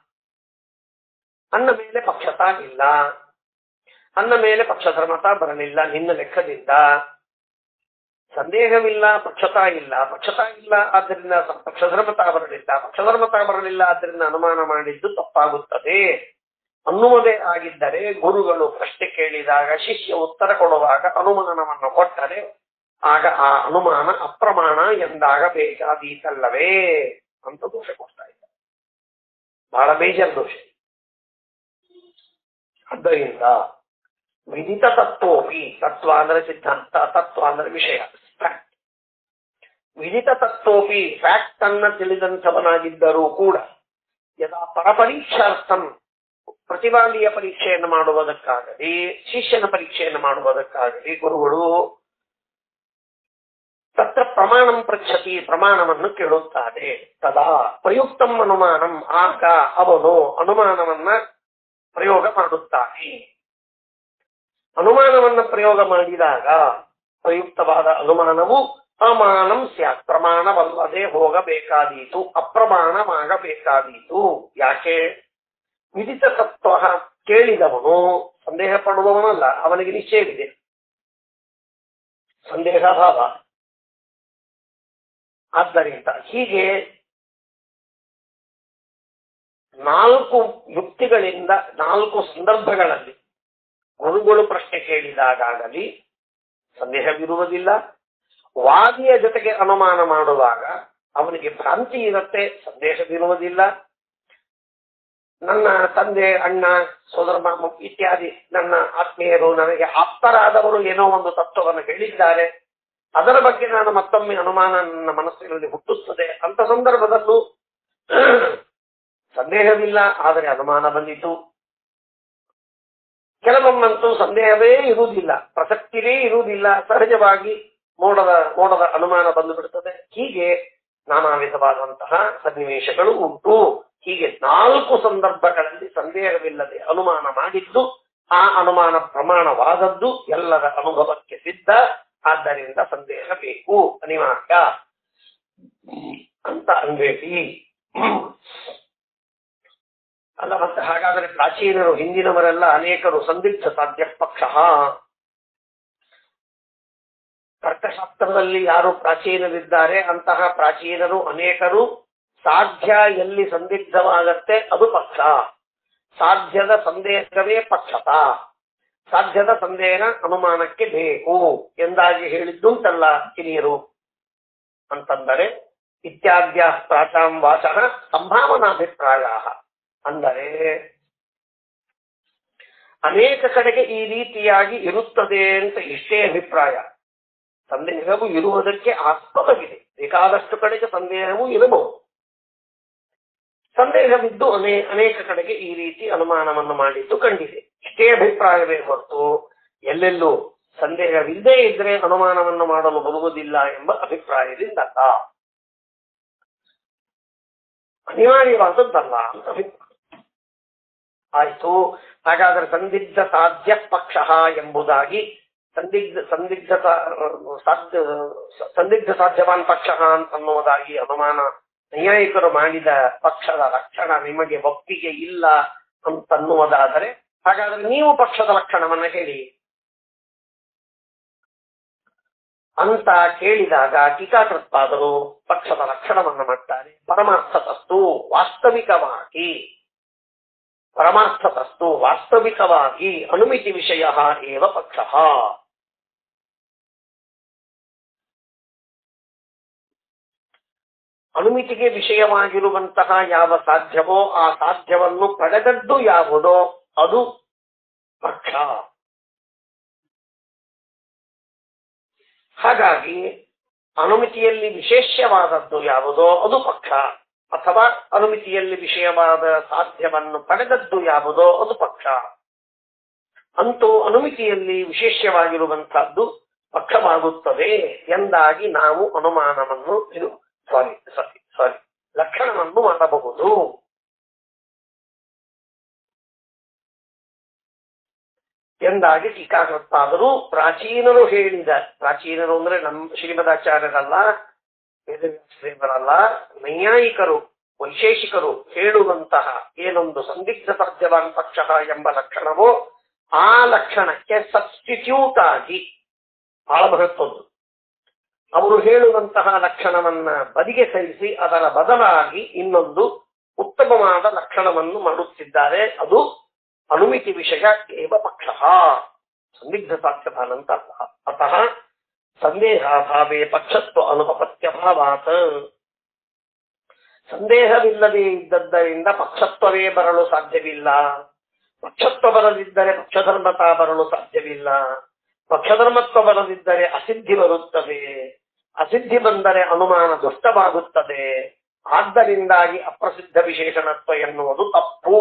ಅನ್ನ ಮೇಲೆ ಪಕ್ಷತಾ ಇಲ್ಲ ಅನ್ನ ಮೇಲೆ ಪಕ್ಷಧರ್ಮತ ಬರಲಿಲ್ಲ ನಿನ್ನ ಲೆಕ್ಕದಿಂದ ಸಂದೇಹವಿಲ್ಲ ಪಕ್ಷತಾ ಇಲ್ಲ ಪಕ್ಷತಾ ಇಲ್ಲ ಆದ್ದರಿಂದ ಪಕ್ಷಧರ್ಮತ ಬರಲಿಲ್ಲ ಪಕ್ಷಧರ್ಮತ ಬರಲಿಲ್ಲ ಆದ್ದರಿಂದ ಅನುಮಾನ ಮಾಡಿದ್ದು ತಪ್ಪಾಗುತ್ತದೆ ಅನ್ನುವುದೇ ಆಗಿದ್ದರೆ ಗುರುಗಳು ಪ್ರಶ್ನೆ ಕೇಳಿದಾಗ ಶಿಷ್ಯ ಉತ್ತರ ಕೊಡುವಾಗ ಅನುಮಾನವನ್ನು ಕೊಟ್ಟರೆ ಆಗ ಆ ಅನುಮಾನ ಅಪ್ರಮಾಣ ಎಂದಾಗಬೇಕಾದೀತಲ್ಲವೇ ಅಂತ ದೋಷ ಕೊಡ್ತಾ ಇದ್ದಾರೆ ಬಹಳ ಮೇಜರ್ ದೋಷ ಆದ್ದರಿಂದ ವಿದಿತ ತತ್ವೋಪಿ ತತ್ವ ಅಂದ್ರೆ ಸಿದ್ಧಾಂತ ತತ್ವ ಅಂದ್ರೆ ವಿಷಯ ಫ್ಯಾಕ್ಟ್ ವಿದಿತ ತತ್ವೋಪಿ ಫ್ಯಾಕ್ಟ್ ಅನ್ನ ತಿಳಿದಂಥವನಾಗಿದ್ದರೂ ಕೂಡ ಯದಾ ಪರಪರೀಕ್ಷಾರ್ಥಂ ಪ್ರತಿಭಾಲಿಯ ಪರೀಕ್ಷೆಯನ್ನು ಮಾಡುವುದಕ್ಕಾಗಲಿ ಶಿಷ್ಯನ ಪರೀಕ್ಷೆಯನ್ನು ಮಾಡುವುದಕ್ಕಾಗಲಿ ಗುರುಗಳು ತತ್ರ ಪ್ರಮಾಣಂ ಪೃಚ್ಛತಿ ಪ್ರಮಾಣವನ್ನು ಕೇಳುತ್ತಾರೆ ತದಾ ಪ್ರಯುಕ್ತಂ ಅನುಮಾನಂ ಆಗ ಅವನು ಅನುಮಾನವನ್ನ ಪ್ರಯೋಗ ಮಾಡುತ್ತಾನೆ ಅನುಮಾನವನ್ನ ಪ್ರಯೋಗ ಮಾಡಿದಾಗ ಪ್ರಯುಕ್ತವಾದ ಅನುಮಾನವು ಅಮಾನಂ ಸ್ಯಾತ್ ಪ್ರಮಾಣವಲ್ಲದೆ ಹೋಗಬೇಕಾದೀತು ಅಪ್ರಮಾಣವಾಗಬೇಕಾದೀತು ಯಾಕೆ ವಿದಿತ ತತ್ವ ಕೇಳಿದವನು ಸಂದೇಹ ಪಡುವವನಲ್ಲ ಅವನಿಗೆ ನಿಶ್ಚಯವಿದೆ ಸಂದೇಹ ಭಾವ ಆದ್ದರಿಂದ ಹೀಗೆ ನಾಲ್ಕು ಯುಕ್ತಿಗಳಿಂದ ನಾಲ್ಕು ಸಂದರ್ಭಗಳಲ್ಲಿ ಗುರುಗಳು ಪ್ರಶ್ನೆ ಕೇಳಿದಾಗಲಿ ಸಂದೇಹವಿರುವುದಿಲ್ಲ ವಾದಿಯ ಜೊತೆಗೆ ಅನುಮಾನ ಮಾಡುವಾಗ ಅವನಿಗೆ ಭ್ರಾಂತಿ ಇರುತ್ತೆ ಸಂದೇಹವಿರುವುದಿಲ್ಲ ನನ್ನ ತಂದೆ ಅಣ್ಣ ಸೋದರ ಮಾಮ ಇತ್ಯಾದಿ ನನ್ನ ಆತ್ಮೀಯರು ನನಗೆ ಆಪ್ತರಾದವರು ಏನೋ ಒಂದು ತತ್ವವನ್ನು ಹೇಳಿದ್ದಾರೆ ಅದರ ಬಗ್ಗೆ ನಾನು ಮತ್ತೊಮ್ಮೆ ಅನುಮಾನ ನನ್ನ ಮನಸ್ಸಿನಲ್ಲಿ ಹುಟ್ಟುತ್ತದೆ ಅಂತ ಸಂದರ್ಭದಲ್ಲೂ ಸಂದೇಹವಿಲ್ಲ ಆದರೆ ಅನುಮಾನ ಬಂದಿತು ಕೆಲವೊಮ್ಮಂತೂ ಸಂದೇಹವೇ ಇರುವುದಿಲ್ಲ ಪ್ರಸಕ್ತಿನೇ ಇರುವುದಿಲ್ಲ ಸಹಜವಾಗಿ ಮೋಡದ ಮೋಡದ ಅನುಮಾನ ಬಂದು ಬಿಡುತ್ತದೆ ಹೀಗೆ ನಾನಾ ವಿಧವಾದಂತಹ ಸನ್ನಿವೇಶಗಳು ಉಂಟು ಹೀಗೆ ನಾಲ್ಕು ಸಂದರ್ಭಗಳಲ್ಲಿ ಸಂದೇಹವಿಲ್ಲದೆ ಅನುಮಾನ ಮಾಡಿದ್ದು ಆ ಅನುಮಾನ ಪ್ರಮಾಣವಾದದ್ದು ಎಲ್ಲರ ಅನುಭವಕ್ಕೆ ಸಿದ್ಧ ಆದ್ದರಿಂದ ಸಂದೇಹ ಬೇಕು ಅನಿವಾರ್ಯ ಅಂತ ಅನ್ಬೇಡಿ ಅಲ್ಲ ಮತ್ತೆ ಹಾಗಾದರೆ ಪ್ರಾಚೀನರು ಹಿಂದಿನವರೆಲ್ಲ ಅನೇಕರು ಸಂದಿಗ್ಧ ಸಾಧ್ಯ ಪಕ್ಷ ತರ್ಕಶಾಸ್ತ್ರದಲ್ಲಿ ಯಾರು ಪ್ರಾಚೀನರಿದ್ದಾರೆ ಅಂತಹ ಪ್ರಾಚೀನರು ಅನೇಕರು ಸಾಧ್ಯ ಎಲ್ಲಿ ಸಂದಿಗ್ಧವಾಗತ್ತೆ ಅದು ಪಕ್ಷ ಸಾಧ್ಯದ ಸಂದೇಹವೇ ಪಕ್ಷತ ಸಾಧ್ಯದ ಸಂದೇಹ ಅನುಮಾನಕ್ಕೆ ಬೇಕು ಎಂದಾಗಿ ಹೇಳಿದ್ದುಂಟಲ್ಲ ಹಿರಿಯರು ಅಂತಂದರೆ ಇತ್ಯಾದ್ಯ ಪ್ರಾಚಾಂ ವಾಚ ಸಂಭಾವನಾಭಿಪ್ರಾಯ ಅಂದರೆ ಅನೇಕ ಕಡೆಗೆ ಈ ರೀತಿಯಾಗಿ ಇರುತ್ತದೆ ಅಂತ ಇಷ್ಟೇ ಅಭಿಪ್ರಾಯ ಸಂದೇಹವು ಇರುವುದಕ್ಕೆ ಆಸ್ಪದವಿದೆ ಬೇಕಾದಷ್ಟು ಕಡೆಗೆ ಸಂದೇಹವೂ ಇರಬಹುದು ಸಂದೇಹವಿದ್ದು ಅನೇ ಅನೇಕ ಕಡೆಗೆ ಈ ರೀತಿ ಅನುಮಾನವನ್ನು ಮಾಡಿದ್ದು ಕಂಡಿದೆ ಇಷ್ಟೇ ಅಭಿಪ್ರಾಯವೇ ಹೊರತು ಎಲ್ಲೆಲ್ಲೂ ಸಂದೇಹವಿಲ್ಲದೆ ಇದ್ರೆ ಅನುಮಾನವನ್ನು ಮಾಡಲು ಬರುವುದಿಲ್ಲ ಎಂಬ ಅಭಿಪ್ರಾಯದಿಂದ ಅನಿವಾರ್ಯವಾದದ್ದಲ್ಲ ಅಂತ ಅಭಿಪ್ರಾಯ ಆಯ್ತು ಹಾಗಾದ್ರೆ ಸಂದಿಗ್ಧ ಸಾಧ್ಯ ಪಕ್ಷ ಎಂಬುದಾಗಿ ಸಂದಿಗ್ಧ ಸಂದಿಗ್ಧ ಸಾಧ್ಯ ಸಂದಿಗ್ಧ ಸಾಧ್ಯವಾನ್ ಪಕ್ಷ ಅನ್ನುವುದಾಗಿ ಅನುಮಾನ ನ್ಯಾಯಿಕರು ಮಾಡಿದ ಪಕ್ಷದ ಲಕ್ಷಣ ನಿಮಗೆ ಒಪ್ಪಿಗೆ ಇಲ್ಲ ಅಂತನ್ನುವುದಾದರೆ ಹಾಗಾದ್ರೆ ನೀವು ಪಕ್ಷದ ಲಕ್ಷಣವನ್ನ ಹೇಳಿ ಅಂತ ಕೇಳಿದಾಗ ಟೀಕಾಕೃತ್ಪಾದರು ಪಕ್ಷದ ಲಕ್ಷಣವನ್ನು ಮಾಡ್ತಾರೆ ಪರಮಾರ್ಥತಸ್ತು ವಾಸ್ತವಿಕವಾಗಿ ಪರಮಾರ್ಥತಸ್ತು ವಾಸ್ತವಿಕವಾಗಿ ಅನುಮಿತಿ ವಿಷಯ ಏವ ಪಕ್ಷ ಅನುಮಿತಿಗೆ ವಿಷಯವಾಗಿರುವಂತಹ ಯಾವ ಸಾಧ್ಯವೋ ಆ ಸಾಧ್ಯವನ್ನು ಪಡೆದದ್ದು ಯಾವುದೋ ಅದು ಪಕ್ಷ ಹಾಗಾಗಿ ಅನುಮಿತಿಯಲ್ಲಿ ವಿಶೇಷವಾದದ್ದು ಯಾವುದೋ ಅದು ಪಕ್ಷ ಅಥವಾ ಅನುಮಿತಿಯಲ್ಲಿ ವಿಷಯವಾದ ಸಾಧ್ಯವನ್ನು ಪಡೆದದ್ದು ಯಾವುದೋ ಅದು ಪಕ್ಷ ಅಂತೂ ಅನುಮಿತಿಯಲ್ಲಿ ವಿಶೇಷವಾಗಿರುವಂತಹದ್ದು ಪಕ್ಷವಾಗುತ್ತದೆ ಎಂದಾಗಿ ನಾವು ಅನುಮಾನವನ್ನು ಇದು ಸಾರಿ ಸಾರಿ ಸಾರಿ ಲಕ್ಷಣವನ್ನು ಮಾಡಬಹುದು ಎಂದಾಗಿ ಟೀಕಾಕೃತ್ತಾದರೂ ಪ್ರಾಚೀನರು ಹೇಳಿದ ಪ್ರಾಚೀನರು ಅಂದ್ರೆ ನಮ್ಮ ಶ್ರೀಮದಾಚಾರ್ಯರಲ್ಲ ವೇದವ್ಯಾಸದೇವರಲ್ಲ ನೈಯಾಯಿಕರು ವೈಶೇಷಿಕರು ಹೇಳುವಂತಹ ಏನೊಂದು ಸಂದಿಗ್ಧ ಸಾಧ್ಯವಾನ್ ಪಕ್ಷ ಎಂಬ ಲಕ್ಷಣವೋ ಆ ಲಕ್ಷಣಕ್ಕೆ ಸಬ್ಸ್ಟಿಟ್ಯೂಟ್ ಆಗಿ ಬಹಳ ಮಹತ್ವದ್ದು ಅವರು ಹೇಳುವಂತಹ ಲಕ್ಷಣವನ್ನ ಬದಿಗೆ ಸರಿಸಿ ಅದರ ಬದಲಾಗಿ ಇನ್ನೊಂದು ಉತ್ತಮವಾದ ಲಕ್ಷಣವನ್ನು ಮಾಡುತ್ತಿದ್ದಾರೆ ಅದು ಅನುಮಿತಿ ವಿಷಯ ಏವ ಪಕ್ಷ ಸಂದಿಗ್ಧ ಸಾಧ್ಯವಾನಂತ ಅರ್ಥ ಅತಃ ಸಂದೇಹಾಭಾವೇ ಪಕ್ಷತ್ವ ಅನುಪಪತ್ಯಭಾವಾತ್ ಸಂದೇಹವಿಲ್ಲದೆ ಇದ್ದದ್ದರಿಂದ ಪಕ್ಷತ್ವವೇ ಬರಲು ಸಾಧ್ಯವಿಲ್ಲ ಪಕ್ಷತ್ವ ಬರದಿದ್ದರೆ ಪಕ್ಷಧರ್ಮತಾ ಬರಲು ಸಾಧ್ಯವಿಲ್ಲ ಪಕ್ಷಧರ್ಮತ್ವ ಬರದಿದ್ದರೆ ಅಸಿದ್ಧಿ ಬರುತ್ತದೆ ಅಸಿದ್ಧಿ ಬಂದರೆ ಅನುಮಾನ ದುಷ್ಟವಾಗುತ್ತದೆ ಆದ್ದರಿಂದಾಗಿ ಅಪ್ರಸಿದ್ಧ ವಿಶೇಷಣತ್ವ ಎನ್ನುವುದು ತಪ್ಪು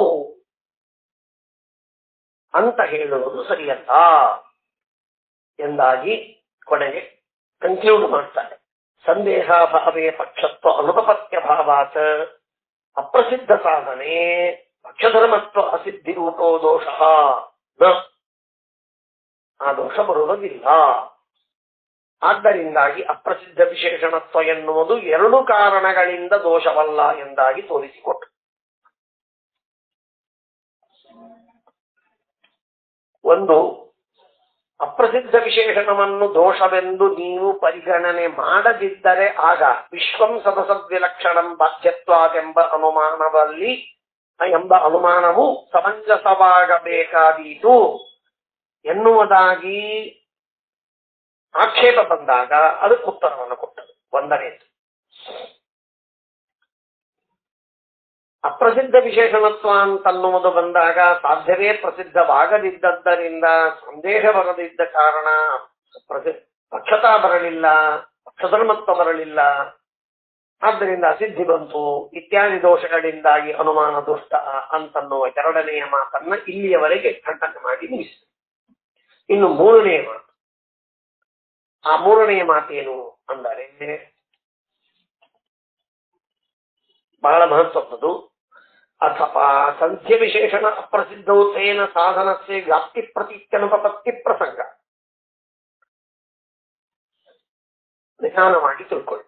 ಅಂತ ಹೇಳುವುದು ಸರಿಯಲ್ಲ ಎಂದಾಗಿ ಕೊನೆಗೆ ಕನ್ಕ್ಲೂಡ್ ಮಾಡ್ತಾರೆ ಸಂದೇಹಾಭಾವೇ ಪಕ್ಷತ್ವ ಅನುಪಪತ್ಯ ಭಾವಾತ್ ಅಪ್ರಸಿದ್ಧ ಸಾಧನೆ ಪಕ್ಷಧರ್ಮತ್ವ ಅಸಿದ್ಧಿ ರೂಪೋ ದೋಷ ನ ಆ ದೋಷ ಬರುವುದಿಲ್ಲ ಆದ್ದರಿಂದಾಗಿ ಅಪ್ರಸಿದ್ಧ ವಿಶೇಷಣತ್ವ ಎನ್ನುವುದು ಎರಡು ಕಾರಣಗಳಿಂದ ದೋಷವಲ್ಲ ಎಂದಾಗಿ ತೋರಿಸಿಕೊಟ್ಟು ಒಂದು ಅಪ್ರಸಿದ್ಧ ವಿಶೇಷಣವನ್ನು ದೋಷವೆಂದು ನೀವು ಪರಿಗಣನೆ ಮಾಡದಿದ್ದರೆ ಆಗ ವಿಶ್ವಂ ಸದಸದ್ವಿಲಕ್ಷಣಂ ಬಾಧ್ಯತ್ವಾದೆಂಬ ಅನುಮಾನದಲ್ಲಿ ಎಂಬ ಅನುಮಾನವು ಸಮಂಜಸವಾಗಬೇಕಾದೀತು ಎನ್ನುವುದಾಗಿ ಆಕ್ಷೇಪ ಬಂದಾಗ ಅದಕ್ಕೆ ಉತ್ತರವನ್ನು ಕೊಟ್ಟರು ಒಂದನೇದು ಅಪ್ರಸಿದ್ಧ ವಿಶೇಷಣತ್ವ ಅಂತನ್ನುವುದು ಬಂದಾಗ ಸಾಧ್ಯವೇ ಪ್ರಸಿದ್ಧವಾಗದಿದ್ದದ್ದರಿಂದ ಸಂದೇಹ ಬರದಿದ್ದ ಕಾರಣ ಪ್ರಸಿ ಪಕ್ಷತಾ ಬರಲಿಲ್ಲ ಪಕ್ಷಧರ್ಮತ್ವ ಬರಲಿಲ್ಲ ಆದ್ದರಿಂದ ಅಸಿದ್ಧಿ ಬಂತು ಇತ್ಯಾದಿ ದೋಷಗಳಿಂದಾಗಿ ಅನುಮಾನ ದುಷ್ಟ ಅಂತನ್ನುವ ಎರಡನೆಯ ಮಾತನ್ನ ಇಲ್ಲಿಯವರೆಗೆ ಖಂಡನೆ ಮಾಡಿ ಮುಗಿಸಿದೆ ಇನ್ನು ಮೂರನೆಯ ಮಾತು ಆ ಮೂರನೆಯ ಮಾತೇನು ಅಂದರೆ ಬಹಳ ಮಹತ್ವದ್ದು ಅಥವಾ ಸಂಖ್ಯ ವಿಶೇಷಣ ಅಪ್ರಸಿದ್ಧವು ತೇನ ಸಾಧನಸ್ಯ ವ್ಯಾಪ್ತಿ ಪ್ರತೀತ್ಯನುಪಪತ್ತಿ ಪ್ರಸಂಗ ನಿಧಾನವಾಗಿ ತಿಳ್ಕೊಳ್ಳಿ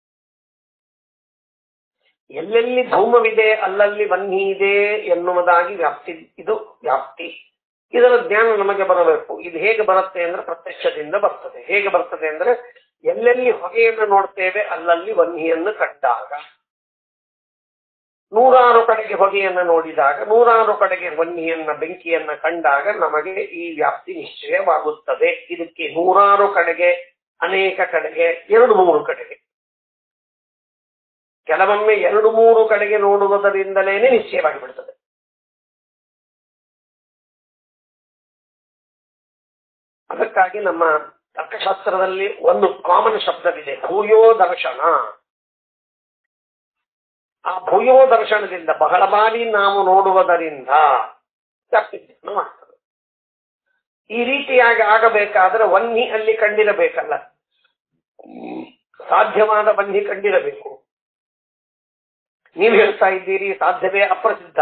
ಎಲ್ಲೆಲ್ಲಿ ಧೌಮವಿದೆ ಅಲ್ಲಲ್ಲಿ ವನ್ನಿ ಇದೆ ಎನ್ನುವುದಾಗಿ ವ್ಯಾಪ್ತಿ ಇದು ವ್ಯಾಪ್ತಿ ಇದರ ಜ್ಞಾನ ನಮಗೆ ಬರಬೇಕು ಇದು ಹೇಗೆ ಬರುತ್ತೆ ಅಂದ್ರೆ ಪ್ರತ್ಯಕ್ಷದಿಂದ ಬರ್ತದೆ ಹೇಗೆ ಬರ್ತದೆ ಅಂದ್ರೆ ಎಲ್ಲೆಲ್ಲಿ ಹೊಗೆಯನ್ನು ನೋಡ್ತೇವೆ ಅಲ್ಲಲ್ಲಿ ವನ್ಹಿಯನ್ನು ಕಂಡಾಗ ನೂರಾರು ಕಡೆಗೆ ಹೊಗೆಯನ್ನು ನೋಡಿದಾಗ ನೂರಾರು ಕಡೆಗೆ ವನ್ನಿಯನ್ನ ಬೆಂಕಿಯನ್ನ ಕಂಡಾಗ ನಮಗೆ ಈ ವ್ಯಾಪ್ತಿ ನಿಶ್ಚಯವಾಗುತ್ತದೆ ಇದಕ್ಕೆ ನೂರಾರು ಕಡೆಗೆ ಅನೇಕ ಕಡೆಗೆ ಎರಡು ಮೂರು ಕಡೆಗೆ ಕೆಲವೊಮ್ಮೆ ಎರಡು ಮೂರು ಕಡೆಗೆ ನೋಡುವುದರಿಂದಲೇನೆ ನಿಶ್ಚಯವಾಗಿ ಬಿಡುತ್ತದೆ ಅದಕ್ಕಾಗಿ ನಮ್ಮ ತರ್ಕಶಾಸ್ತ್ರದಲ್ಲಿ ಒಂದು ಕಾಮನ್ ಶಬ್ದವಿದೆ ಭೂಯೋ ದರ್ಶನ ಆ ಭೂಯೋ ದರ್ಶನದಿಂದ ಬಹಳ ಬಾರಿ ನಾವು ನೋಡುವುದರಿಂದ ವ್ಯಾಪ್ತಿಜ್ಞಾನ ಮಾಡ್ತದೆ ಈ ರೀತಿಯಾಗಿ ಆಗಬೇಕಾದ್ರೆ ವನ್ನಿ ಅಲ್ಲಿ ಕಂಡಿರಬೇಕಲ್ಲ ಸಾಧ್ಯವಾದ ವನ್ನಿ ಕಂಡಿರಬೇಕು ನೀವು ಹೇಳ್ತಾ ಇದ್ದೀರಿ ಸಾಧ್ಯವೇ ಅಪ್ರಸಿದ್ಧ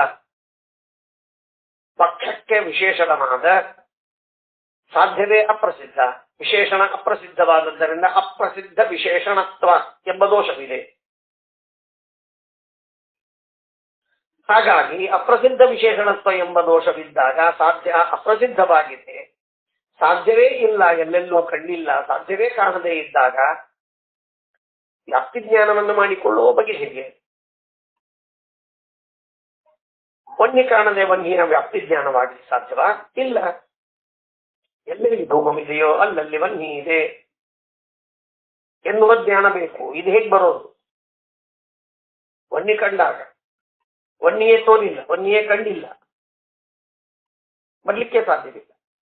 ಪಕ್ಷಕ್ಕೆ ವಿಶೇಷಣವಾದ ಸಾಧ್ಯವೇ ಅಪ್ರಸಿದ್ಧ ವಿಶೇಷಣ ಅಪ್ರಸಿದ್ಧವಾದದ್ದರಿಂದ ಅಪ್ರಸಿದ್ಧ ವಿಶೇಷಣತ್ವ ಎಂಬ ದೋಷವಿದೆ ಹಾಗಾಗಿ ಅಪ್ರಸಿದ್ಧ ವಿಶೇಷಣತ್ವ ಎಂಬ ದೋಷವಿದ್ದಾಗ ಸಾಧ್ಯ ಅಪ್ರಸಿದ್ಧವಾಗಿದೆ ಸಾಧ್ಯವೇ ಇಲ್ಲ ಎಲ್ಲೆಲ್ಲೂ ಕಣ್ಣಿಲ್ಲ ಸಾಧ್ಯವೇ ಕಾಣದೇ ಇದ್ದಾಗ ವ್ಯಾಪ್ತಿ ಜ್ಞಾನವನ್ನು ಮಾಡಿಕೊಳ್ಳುವ ಬಗೆ ಹೇಗೆ ವನ್ಯ ಕಾಣದೆ ವನ್ಯ ವ್ಯಾಪ್ತಿ ಜ್ಞಾನವಾಗಿ ಸಾಧ್ಯವಾ ಇಲ್ಲ ಎಲ್ಲೆಲ್ಲಿ ಧೂಮವಿದೆಯೋ ಅಲ್ಲಲ್ಲಿ ವನ್ನಿ ಇದೆ ಎನ್ನುವ ಜ್ಞಾನ ಬೇಕು ಇದು ಹೇಗೆ ಬರೋದು ವನ್ನಿ ಕಂಡಾಗ ವನ್ನಿಯೇ ತೋರಿಲ್ಲ ವನ್ನಿಯೇ ಕಂಡಿಲ್ಲ ಬರ್ಲಿಕ್ಕೆ ಸಾಧ್ಯವಿಲ್ಲ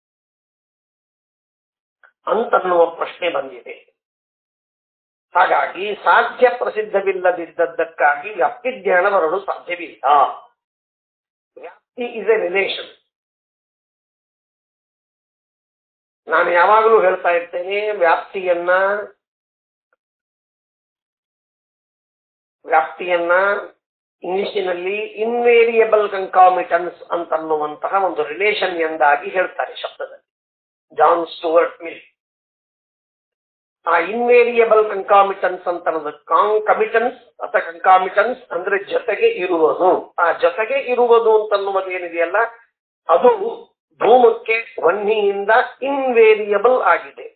ಅಂತನ್ನುವ ಪ್ರಶ್ನೆ ಬಂದಿದೆ ಹಾಗಾಗಿ ಸಾಧ್ಯ ಪ್ರಸಿದ್ಧವಿಲ್ಲದಿದ್ದದ್ದಕ್ಕಾಗಿ ವ್ಯಾಪ್ತಿ ಜ್ಞಾನ ಬರಲು ಸಾಧ್ಯವಿಲ್ಲ ವ್ಯಾಪ್ತಿ ಇಸ್ ಎ ರಿಲೇಷನ್ ನಾನು ಯಾವಾಗಲೂ ಹೇಳ್ತಾ ಇರ್ತೇನೆ ವ್ಯಾಪ್ತಿಯನ್ನ ವ್ಯಾಪ್ತಿಯನ್ನ ಇಂಗ್ಲಿಷಿನಲ್ಲಿ ಇನ್ವೇರಿಯಬಲ್ ಕಂಕಾಮಿಟನ್ಸ್ ಅಂತನ್ನುವಂತಹ ಒಂದು ರಿಲೇಷನ್ ಎಂದಾಗಿ ಹೇಳ್ತಾರೆ ಶಬ್ದದಲ್ಲಿ ಜಾನ್ ಸ್ಟುವರ್ಟ್ ಮಿಲ್ ಆ ಇನ್ವೇರಿಯಬಲ್ ಕಂಕಾಮಿಟನ್ಸ್ ಅಂತ ಕಾಂಕಮಿಟನ್ಸ್ ಅಥವಾ ಕಂಕಾಮಿಟನ್ಸ್ ಅಂದ್ರೆ ಜೊತೆಗೆ ಇರುವುದು ಆ ಜೊತೆಗೆ ಇರುವುದು ಅಂತನ್ನುವುದು ಏನಿದೆಯಲ್ಲ ಅದು ಧೂಮಕ್ಕೆ ವನ್ನಿಯಿಂದ ಇನ್ವೇರಿಯಬಲ್ ಆಗಿದೆ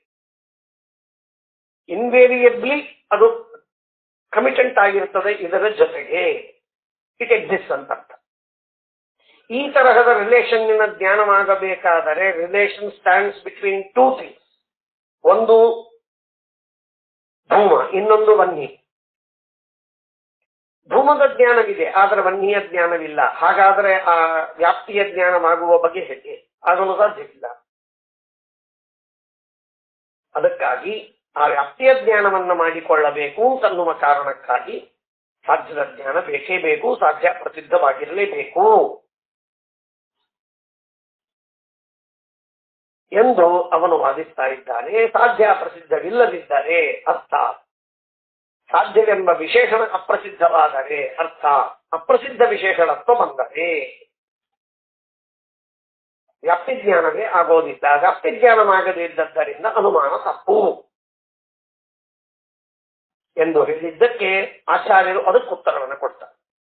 ಇನ್ವೇರಿಯಬ್ಲಿ ಅದು ಕಮಿಟೆಂಟ್ ಆಗಿರುತ್ತದೆ ಇದರ ಜೊತೆಗೆ ಇಟ್ ಎಕ್ಸಿಸ್ಟ್ ಅಂತ ಅರ್ಥ ಈ ತರಹದ ರಿಲೇಷನ್ನಿನ ಜ್ಞಾನವಾಗಬೇಕಾದರೆ relation stands between two things ಒಂದು ಧೂಮ ಇನ್ನೊಂದು ವನ್ನಿ ಧೂಮದ ಜ್ಞಾನವಿದೆ ಆದರೆ ವನ್ನಿಯ ಜ್ಞಾನವಿಲ್ಲ ಹಾಗಾದರೆ ಆ ವ್ಯಾಪ್ತಿಯ ಜ್ಞಾನವಾಗುವ ಬಗ್ಗೆ ಹೇಗೆ ಆಗಲು ಸಾಧ್ಯವಿಲ್ಲ ಅದಕ್ಕಾಗಿ ಆ ವ್ಯಾಪ್ತಿಯ ಜ್ಞಾನವನ್ನ ಮಾಡಿಕೊಳ್ಳಬೇಕು ಅಂತನ್ನುವ ಕಾರಣಕ್ಕಾಗಿ ಸಾಧ್ಯದ ಜ್ಞಾನ ಬೇಕೇ ಬೇಕು ಸಾಧ್ಯ ಪ್ರಸಿದ್ಧವಾಗಿರಲೇಬೇಕು ಎಂದು ಅವನು ವಾದಿಸ್ತಾ ಇದ್ದಾನೆ ಸಾಧ್ಯ ಪ್ರಸಿದ್ಧವಿಲ್ಲದಿದ್ದರೆ ಅರ್ಥ ಸಾಧ್ಯವೆಂಬ ವಿಶೇಷಣ ಅಪ್ರಸಿದ್ಧವಾದರೆ ಅರ್ಥ ಅಪ್ರಸಿದ್ಧ ವಿಶೇಷಣತ್ವ ಬಂದರೆ ವ್ಯಾಪ್ತಿ ಜ್ಞಾನವೇ ಆಗೋದಿಲ್ಲ ವ್ಯಾಪ್ತಿ ಜ್ಞಾನವಾಗದೇ ಇದ್ದದ್ದರಿಂದ ಅನುಮಾನ ತಪ್ಪು ಎಂದು ಹೇಳಿದ್ದಕ್ಕೆ ಆಚಾರ್ಯರು ಅದಕ್ಕೆ ಉತ್ತರವನ್ನು ಕೊಡ್ತಾರೆ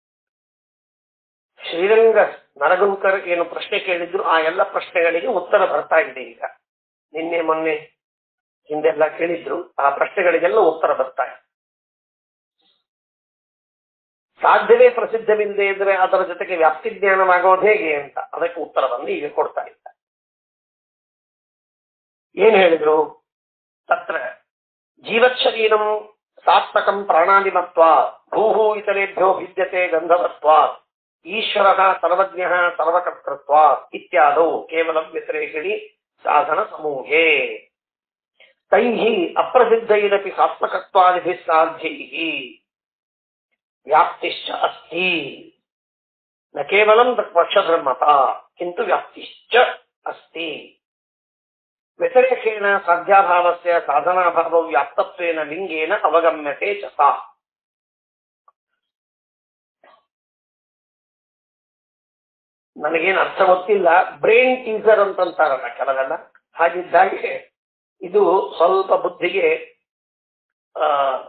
ಶ್ರೀರಂಗ ನರಗುಂಕರ್ ಏನು ಪ್ರಶ್ನೆ ಕೇಳಿದ್ರು ಆ ಎಲ್ಲ ಪ್ರಶ್ನೆಗಳಿಗೆ ಉತ್ತರ ಬರ್ತಾ ಇದೆ ಈಗ ನಿನ್ನೆ ಮೊನ್ನೆ ಹಿಂದೆಲ್ಲ ಕೇಳಿದ್ರು ಆ ಪ್ರಶ್ನೆಗಳಿಗೆಲ್ಲ ಉತ್ತರ ಬರ್ತಾ ಇದೆ ಸಾಧ್ಯವೇ ಪ್ರಸಿದ್ಧವಿಲ್ಲದೆ ಇದ್ರೆ ಅದರ ಜೊತೆಗೆ ವ್ಯಾಪ್ತಿ ಜ್ಞಾನವಾಗೋದು ಹೇಗೆ ಅಂತ ಅದಕ್ಕೆ ಉತ್ತರವನ್ನು ಈಗ ಕೊಡ್ತಾ ಇದ್ದ ಏನ್ ಹೇಳಿದ್ರು ತತ್ರ ಜೀವತ್ ಸಾತ್ಮಕಂ ಪ್ರಾಣಾದಿಮತ್ವ ಭೂಹು ಇತರೇಭ್ಯೋ ಭಿದ್ಯತೆ ಗಂಧವತ್ವ ಈಶ್ವರ ಸರ್ವಜ್ಞ ಸರ್ವಕರ್ತೃತ್ವ ಇತ್ಯಾದೌ ಕೇವಲ ವ್ಯತಿರೇಕಿಣಿ ಸಾಧನ ಸಮೂಹೇ ತೈ ಅಪ್ರಸಿದ್ಧೈರಪಿ ಸಾತ್ಮಕತ್ವಾದಿಭಿ ಸಾಧ್ಯೈ ವ್ಯಾಪ್ತಿಶ್ಚ ಅಸ್ತಿ ನ ಕೇವಲಂ ಪಕ್ಷಧರ್ಮತ ಕಿಂತು ವ್ಯಾಪ್ತಿಶ್ಚ ಅಸ್ತಿ ವ್ಯತಿರೇಕೇಣ ಸಾಧ್ಯಾಭಾವಸ್ಯ ಸಾಧನಾಭಾವವು ವ್ಯಾಪ್ತತ್ವೇನ ಲಿಂಗೇನ ಅವಗಮ್ಯತೆ ಚ ಸಾ ನನಗೇನು ಅರ್ಥ ಗೊತ್ತಿಲ್ಲ ಬ್ರೈನ್ ಟೀಸರ್ ಅಂತಂತಾರಲ್ಲ ಕೆಲವೆಲ್ಲ ಹಾಗಿದ್ದಾಗೆ ಇದು ಸ್ವಲ್ಪ ಬುದ್ಧಿಗೆ ಆ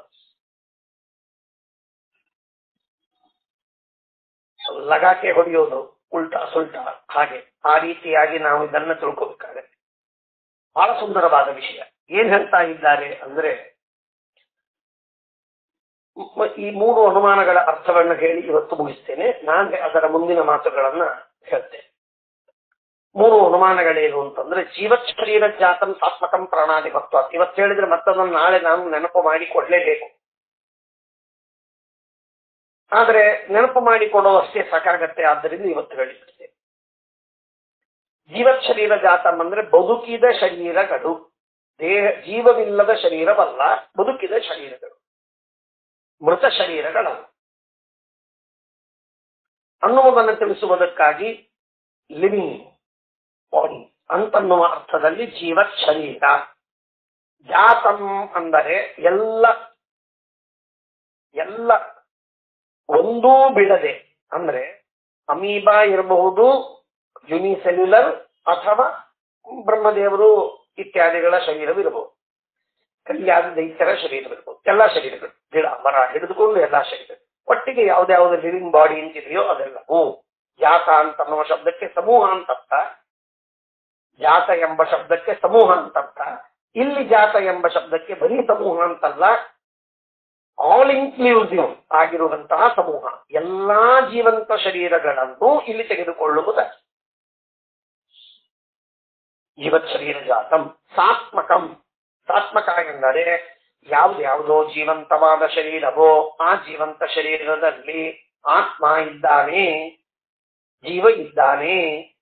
ಲಗಾಕೆ ಹೊಡೆಯೋದು ಉಲ್ಟಾ ಸುಲ್ಟಾ ಹಾಗೆ ಆ ರೀತಿಯಾಗಿ ನಾವು ಇದನ್ನ ತಿಳ್ಕೋಬೇಕಾಗತ್ತೆ ಬಹಳ ಸುಂದರವಾದ ವಿಷಯ ಏನ್ ಹೇಳ್ತಾ ಇದ್ದಾರೆ ಅಂದ್ರೆ ಮ- ಈ ಮೂರು ಅನುಮಾನಗಳ ಅರ್ಥವನ್ನು ಹೇಳಿ ಇವತ್ತು ಮುಗಿಸ್ತೇನೆ ನಾನೇ ಅದರ ಮುಂದಿನ ಮಾತುಗಳನ್ನ ಹೇಳ್ತೇನೆ ಮೂರು ಅನುಮಾನಗಳೇನು ಅಂತಂದ್ರೆ ಜೀವತ್ ಶರೀರ ಜಾತಂ ಸಾತ್ಮಕಂ ಪ್ರಾಣಾಧಿಪತ್ವ ಇವತ್ತು ಹೇಳಿದ್ರೆ ಮತ್ತದನ್ನು ನಾಳೆ ನಾನು ನೆನಪು ಮಾಡಿ ಕೊಡ್ಲೇಬೇಕು ಆದ್ರೆ ನೆನಪು ಮಾಡಿ ಕೊಡುವಷ್ಟೇ ಸಾಕಾಗತ್ತೆ ಆದ್ದರಿಂದ ಇವತ್ತು ಹೇಳಿಬಿಡ್ತೇನೆ ಜೀವತ್ ಶರೀರ ಜಾತಂ ಅಂದ್ರೆ ಬದುಕಿದ ಶರೀರಗಳು ದೇಹ ಜೀವವಿಲ್ಲದ ಶರೀರವಲ್ಲ ಬದುಕಿದ ಶರೀರಗಳು ಮೃತ ಶರೀರಗಳಲ್ಲ ಅನ್ನುವುದನ್ನು ತಿಳಿಸುವುದಕ್ಕಾಗಿ ಲಿವಿಂಗ್ ಬಾಡಿ ಅಂತನ್ನುವ ಅರ್ಥದಲ್ಲಿ ಜೀವತ್ ಶರೀರ ಜಾತಂ ಅಂದರೆ ಎಲ್ಲ ಎಲ್ಲ ಒಂದೂ ಬಿಡದೆ ಅಂದ್ರೆ ಅಮೀಬಾ ಇರಬಹುದು ಯುನಿಸೆಲ್ಯುಲರ್ ಅಥವಾ ಬ್ರಹ್ಮದೇವರು ಇತ್ಯಾದಿಗಳ ಶರೀರವಿರಬಹುದು ಕಲ್ಯಾಣ ದೈತ್ಯರ ಶರೀರವಿರಬಹುದು ಎಲ್ಲಾ ಶರೀರಗಳು ಗಿಡ ಮರ ಹಿಡಿದುಕೊಂಡು ಎಲ್ಲಾ ಶರೀರ ಒಟ್ಟಿಗೆ ಯಾವ್ದಾವ್ದು ಲಿವಿಂಗ್ ಬಾಡಿ ಅಂತಿದೆಯೋ ಅದೆಲ್ಲವೂ ಜಾತ ಅಂತ ಅನ್ನುವ ಶಬ್ದಕ್ಕೆ ಸಮೂಹ ಅಂತ ಅರ್ಥ ಜಾತ ಎಂಬ ಶಬ್ದಕ್ಕೆ ಸಮೂಹ ಅಂತ ಅರ್ಥ ಇಲ್ಲಿ ಜಾತ ಎಂಬ ಶಬ್ದಕ್ಕೆ ಬರೀ ಸಮೂಹ ಅಂತಲ್ಲ ಆಲ್ ಇನ್ಕ್ಲೂಸಿವ್ ಆಗಿರುವಂತಹ ಸಮೂಹ ಎಲ್ಲಾ ಜೀವಂತ ಶರೀರಗಳನ್ನು ಇಲ್ಲಿ ತೆಗೆದುಕೊಳ್ಳುವುದು ಜೀವತ್ ಶರೀರ ಜಾತಂ ಸಾತ್ಮಕಂ ಸಾತ್ಮಕ ಎಂದರೆ ಯಾವುದ್ಯಾವುದೋ ಜೀವಂತವಾದ ಶರೀರವೋ ಆ ಜೀವಂತ ಶರೀರದಲ್ಲಿ ಆತ್ಮ ಇದ್ದಾನೆ ಜೀವ ಇದ್ದಾನೆ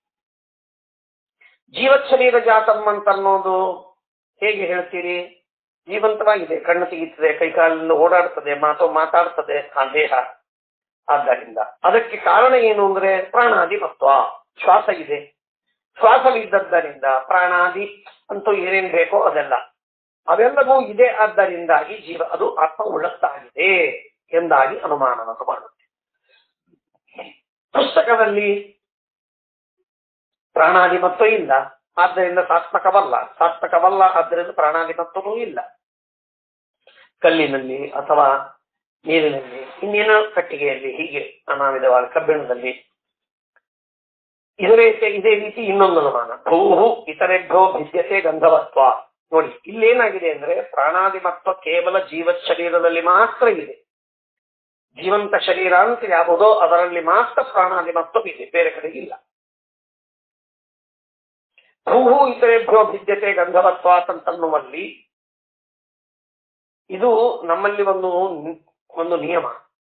ಜೀವತ್ ಶರೀರ ಜಾತಂ ಅಂತ ಅನ್ನೋದು ಹೇಗೆ ಹೇಳ್ತೀರಿ ಜೀವಂತವಾಗಿದೆ ಕಣ್ಣು ತೆಗೀತದೆ ಕೈಕಾಲನ್ನು ಓಡಾಡ್ತದೆ ಮಾತು ಮಾತಾಡ್ತದೆ ಆ ದೇಹ ಆದ್ದರಿಂದ ಅದಕ್ಕೆ ಕಾರಣ ಏನು ಅಂದ್ರೆ ಪ್ರಾಣಾದಿ ಮತ್ವ ಶ್ವಾಸ ಇದೆ ಶ್ವಾಸವಿದ್ದದ್ದರಿಂದ ಪ್ರಾಣಾದಿ ಅಂತೂ ಏನೇನ್ ಬೇಕೋ ಅದೆಲ್ಲ ಅವೆಲ್ಲವೂ ಇದೆ ಆದ್ದರಿಂದಾಗಿ ಜೀವ ಅದು ಆತ್ಮ ಉಳ್ಳತ್ತಾಗಿದೆ ಎಂದಾಗಿ ಅನುಮಾನವನ್ನು ಮಾಡುತ್ತೆ ಪುಸ್ತಕದಲ್ಲಿ ಪ್ರಾಣಾಧಿಮತ್ವ ಇಲ್ಲ ಆದ್ದರಿಂದ ಸಾತ್ಮಕವಲ್ಲ ಸಾತ್ಮಕವಲ್ಲ ಆದ್ದರಿಂದ ಪ್ರಾಣಾಧಿಮತ್ವವೂ ಇಲ್ಲ ಕಲ್ಲಿನಲ್ಲಿ ಅಥವಾ ನೀರಿನಲ್ಲಿ ಇನ್ನೇನೋ ಕಟ್ಟಿಗೆಯಲ್ಲಿ ಹೀಗೆ ನಾನಾವಿಧವಾದ ಕಬ್ಬಿಣದಲ್ಲಿ ಇದೇ ರೀತಿ ಇದೇ ರೀತಿ ಇನ್ನೊಂದು ಅನುಮಾನ ಭೂಹು ಇತರೆಭ್ಯೋ ಭಿದ್ಯತೆ ಗಂಧವತ್ವ ನೋಡಿ ಇಲ್ಲೇನಾಗಿದೆ ಅಂದ್ರೆ ಪ್ರಾಣಾದಿಮತ್ವ ಕೇವಲ ಜೀವತ್ ಶರೀರದಲ್ಲಿ ಮಾತ್ರ ಇದೆ ಜೀವಂತ ಶರೀರ ಅಂತ ಯಾವುದೋ ಅದರಲ್ಲಿ ಮಾತ್ರ ಪ್ರಾಣಾದಿಮತ್ವ ಇದೆ ಬೇರೆ ಕಡೆ ಇಲ್ಲ ಭೂಹು ಇತರೆಭ್ಯೋ ಭಿದ್ಯತೆ ಗಂಧವತ್ವಾತ್ ಅಂತನ್ನುವಲ್ಲಿ ಇದು ನಮ್ಮಲ್ಲಿ ಒಂದು ಒಂದು ನಿಯಮ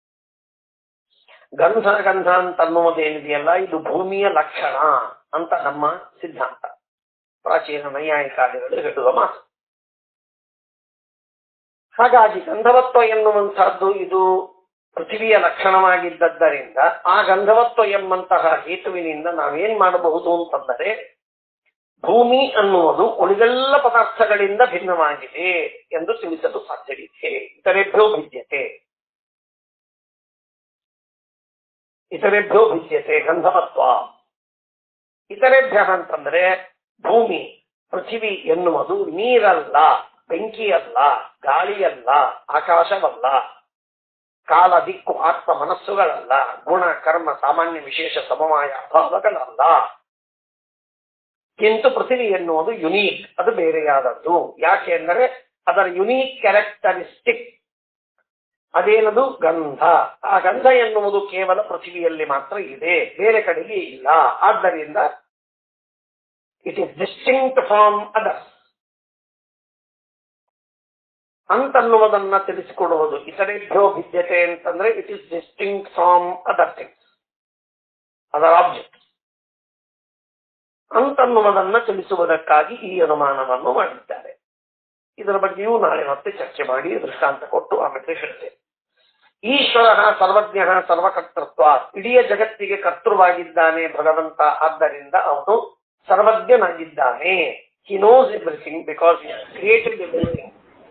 ಗಂಧ ಗಂಧ ಅಂತ ಅನ್ನುವುದೇನಿದೆಯಲ್ಲ ಇದು ಭೂಮಿಯ ಲಕ್ಷಣ ಅಂತ ನಮ್ಮ ಸಿದ್ಧಾಂತ ಪ್ರಾಚೀನ ನೈಯಾಯಿಕಾದಿಗಳು ಹೇಳುವ ಮಾತು ಹಾಗಾಗಿ ಗಂಧವತ್ವ ಎನ್ನುವಂತಹದ್ದು ಇದು ಪೃಥ್ವಿಯ ಲಕ್ಷಣವಾಗಿದ್ದರಿಂದ ಆ ಗಂಧವತ್ವ ಎಂಬಂತಹ ಹೇತುವಿನಿಂದ ನಾವೇನ್ ಮಾಡಬಹುದು ಅಂತಂದರೆ ಭೂಮಿ ಅನ್ನುವುದು ಉಳಿದೆಲ್ಲ ಪದಾರ್ಥಗಳಿಂದ ಭಿನ್ನವಾಗಿದೆ ಎಂದು ತಿಳಿಸಲು ಸಾಧ್ಯವಿದೆ ಇತರೆಭ್ಯೋ ಭಿದ್ಯತೆ ಇತರೆಭ್ಯೋ ಭಿದ್ಯತೆ ಗಂಧವತ್ವ ಇತರೆಭ್ಯ ಅಂತಂದ್ರೆ ಭೂಮಿ ಪೃಥಿವಿ ಎನ್ನುವುದು ನೀರಲ್ಲ ಬೆಂಕಿಯಲ್ಲ ಗಾಳಿಯಲ್ಲ ಆಕಾಶವಲ್ಲ ಕಾಲ ದಿಕ್ಕು ಆತ್ಮ ಮನಸ್ಸುಗಳಲ್ಲ ಗುಣ ಕರ್ಮ ಸಾಮಾನ್ಯ ವಿಶೇಷ ಸಮವಾಯ ಅಭಾವಗಳಲ್ಲ ಕಿಂತು ಪೃಥಿವಿ ಎನ್ನುವುದು ಯುನೀಕ್ ಅದು ಬೇರೆಯಾದದ್ದು ಯಾಕೆ ಅಂದರೆ ಅದರ ಯುನೀಕ್ ಕ್ಯಾರೆಕ್ಟರಿಸ್ಟಿಕ್ ಅದೇನದು ಗಂಧ ಆ ಗಂಧ ಎನ್ನುವುದು ಕೇವಲ ಪೃಥಿವಿಯಲ್ಲಿ ಮಾತ್ರ ಇದೆ ಬೇರೆ ಕಡೆಗೆ ಇಲ್ಲ ಆದ್ದರಿಂದ it is distinct from others ಅಂತನ್ನುವುದನ್ನ ತಿಳಿಸಿಕೊಡುವುದು ಇತರೆಭ್ಯೋ ಭಿದ್ಯತೆ ಅಂತಂದ್ರೆ it is distinct from other things other object ಅಂತನ್ನುವುದನ್ನ ತಿಳಿಸುವುದಕ್ಕಾಗಿ ಈ ಅನುಮಾನವನ್ನು ಮಾಡಿದ್ದಾರೆ ಇದರ ಬಗ್ಗೆಯೂ ನಾಳೆ ಮತ್ತೆ ಚರ್ಚೆ ಮಾಡಿ ದೃಷ್ಟಾಂತ ಕೊಟ್ಟು ಆಮೇಲೆ ಹೇಳ್ತೇವೆ ಈಶ್ವರ ಸರ್ವಜ್ಞ ಸರ್ವಕರ್ತೃತ್ವ ಇಡೀ ಜಗತ್ತಿಗೆ ಕರ್ತೃವಾಗಿದ್ದಾನೆ ಭಗವಂತ ಆದ್ದರಿಂದ ಅವನು ಸರ್ವಜ್ಞನಾಗಿದ್ದಾನೆ he knows everything because created everything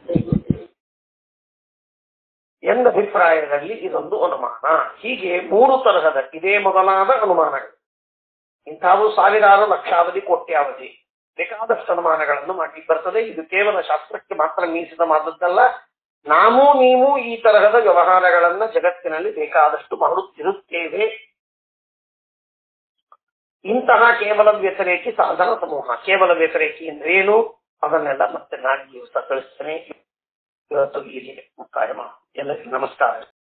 ಎಂದ ಅಭಿಪ್ರಾಯದಲ್ಲಿ ಇದೊಂದು ಅನುಮಾನ ಹೀಗೆ ಮೂರು ತರಹದ ಇದೇ ಮೊದಲಾದ ಅನುಮಾನಗಳು ಇಂಥವು ಸಾವಿರಾರು ಲಕ್ಷಾವಧಿ ಕೋಟ್ಯಾವಧಿ ಬೇಕಾದಷ್ಟು ಅನುಮಾನಗಳನ್ನು ಮಾಡಿ ಬರ್ತದೆ ಇದು ಕೇವಲ ಶಾಸ್ತ್ರಕ್ಕೆ ಮಾತ್ರ ಮೀಸಿದ ಮಾತದ್ದಲ್ಲ ನಾವು ನೀವು ಈ ತರಹದ ವ್ಯವಹಾರಗಳನ್ನ ಜಗತ್ತಿನಲ್ಲಿ ಬೇಕಾದಷ್ಟು ಮಾಡುತ್ತಿರುತ್ತೇವೆ ಇಂತಹ ಕೇವಲ ವ್ಯತಿರೇಕಿ ಸಾಧನ ಸಮೂಹ ಕೇವಲ ವ್ಯತಿರೇಕಿ ಅಂದ್ರೆ ಏನು ಅದನ್ನೆಲ್ಲ ಮತ್ತೆ ನಾಳೆ ದಿವಸ ತಿಳಿಸ್ತೇನೆ ಇವತ್ತು ಇಲ್ಲಿ ಮುಕ್ತಾಯ ಮಾಡು ಎಲ್ಲರಿಗೂ ನಮಸ್ಕಾರ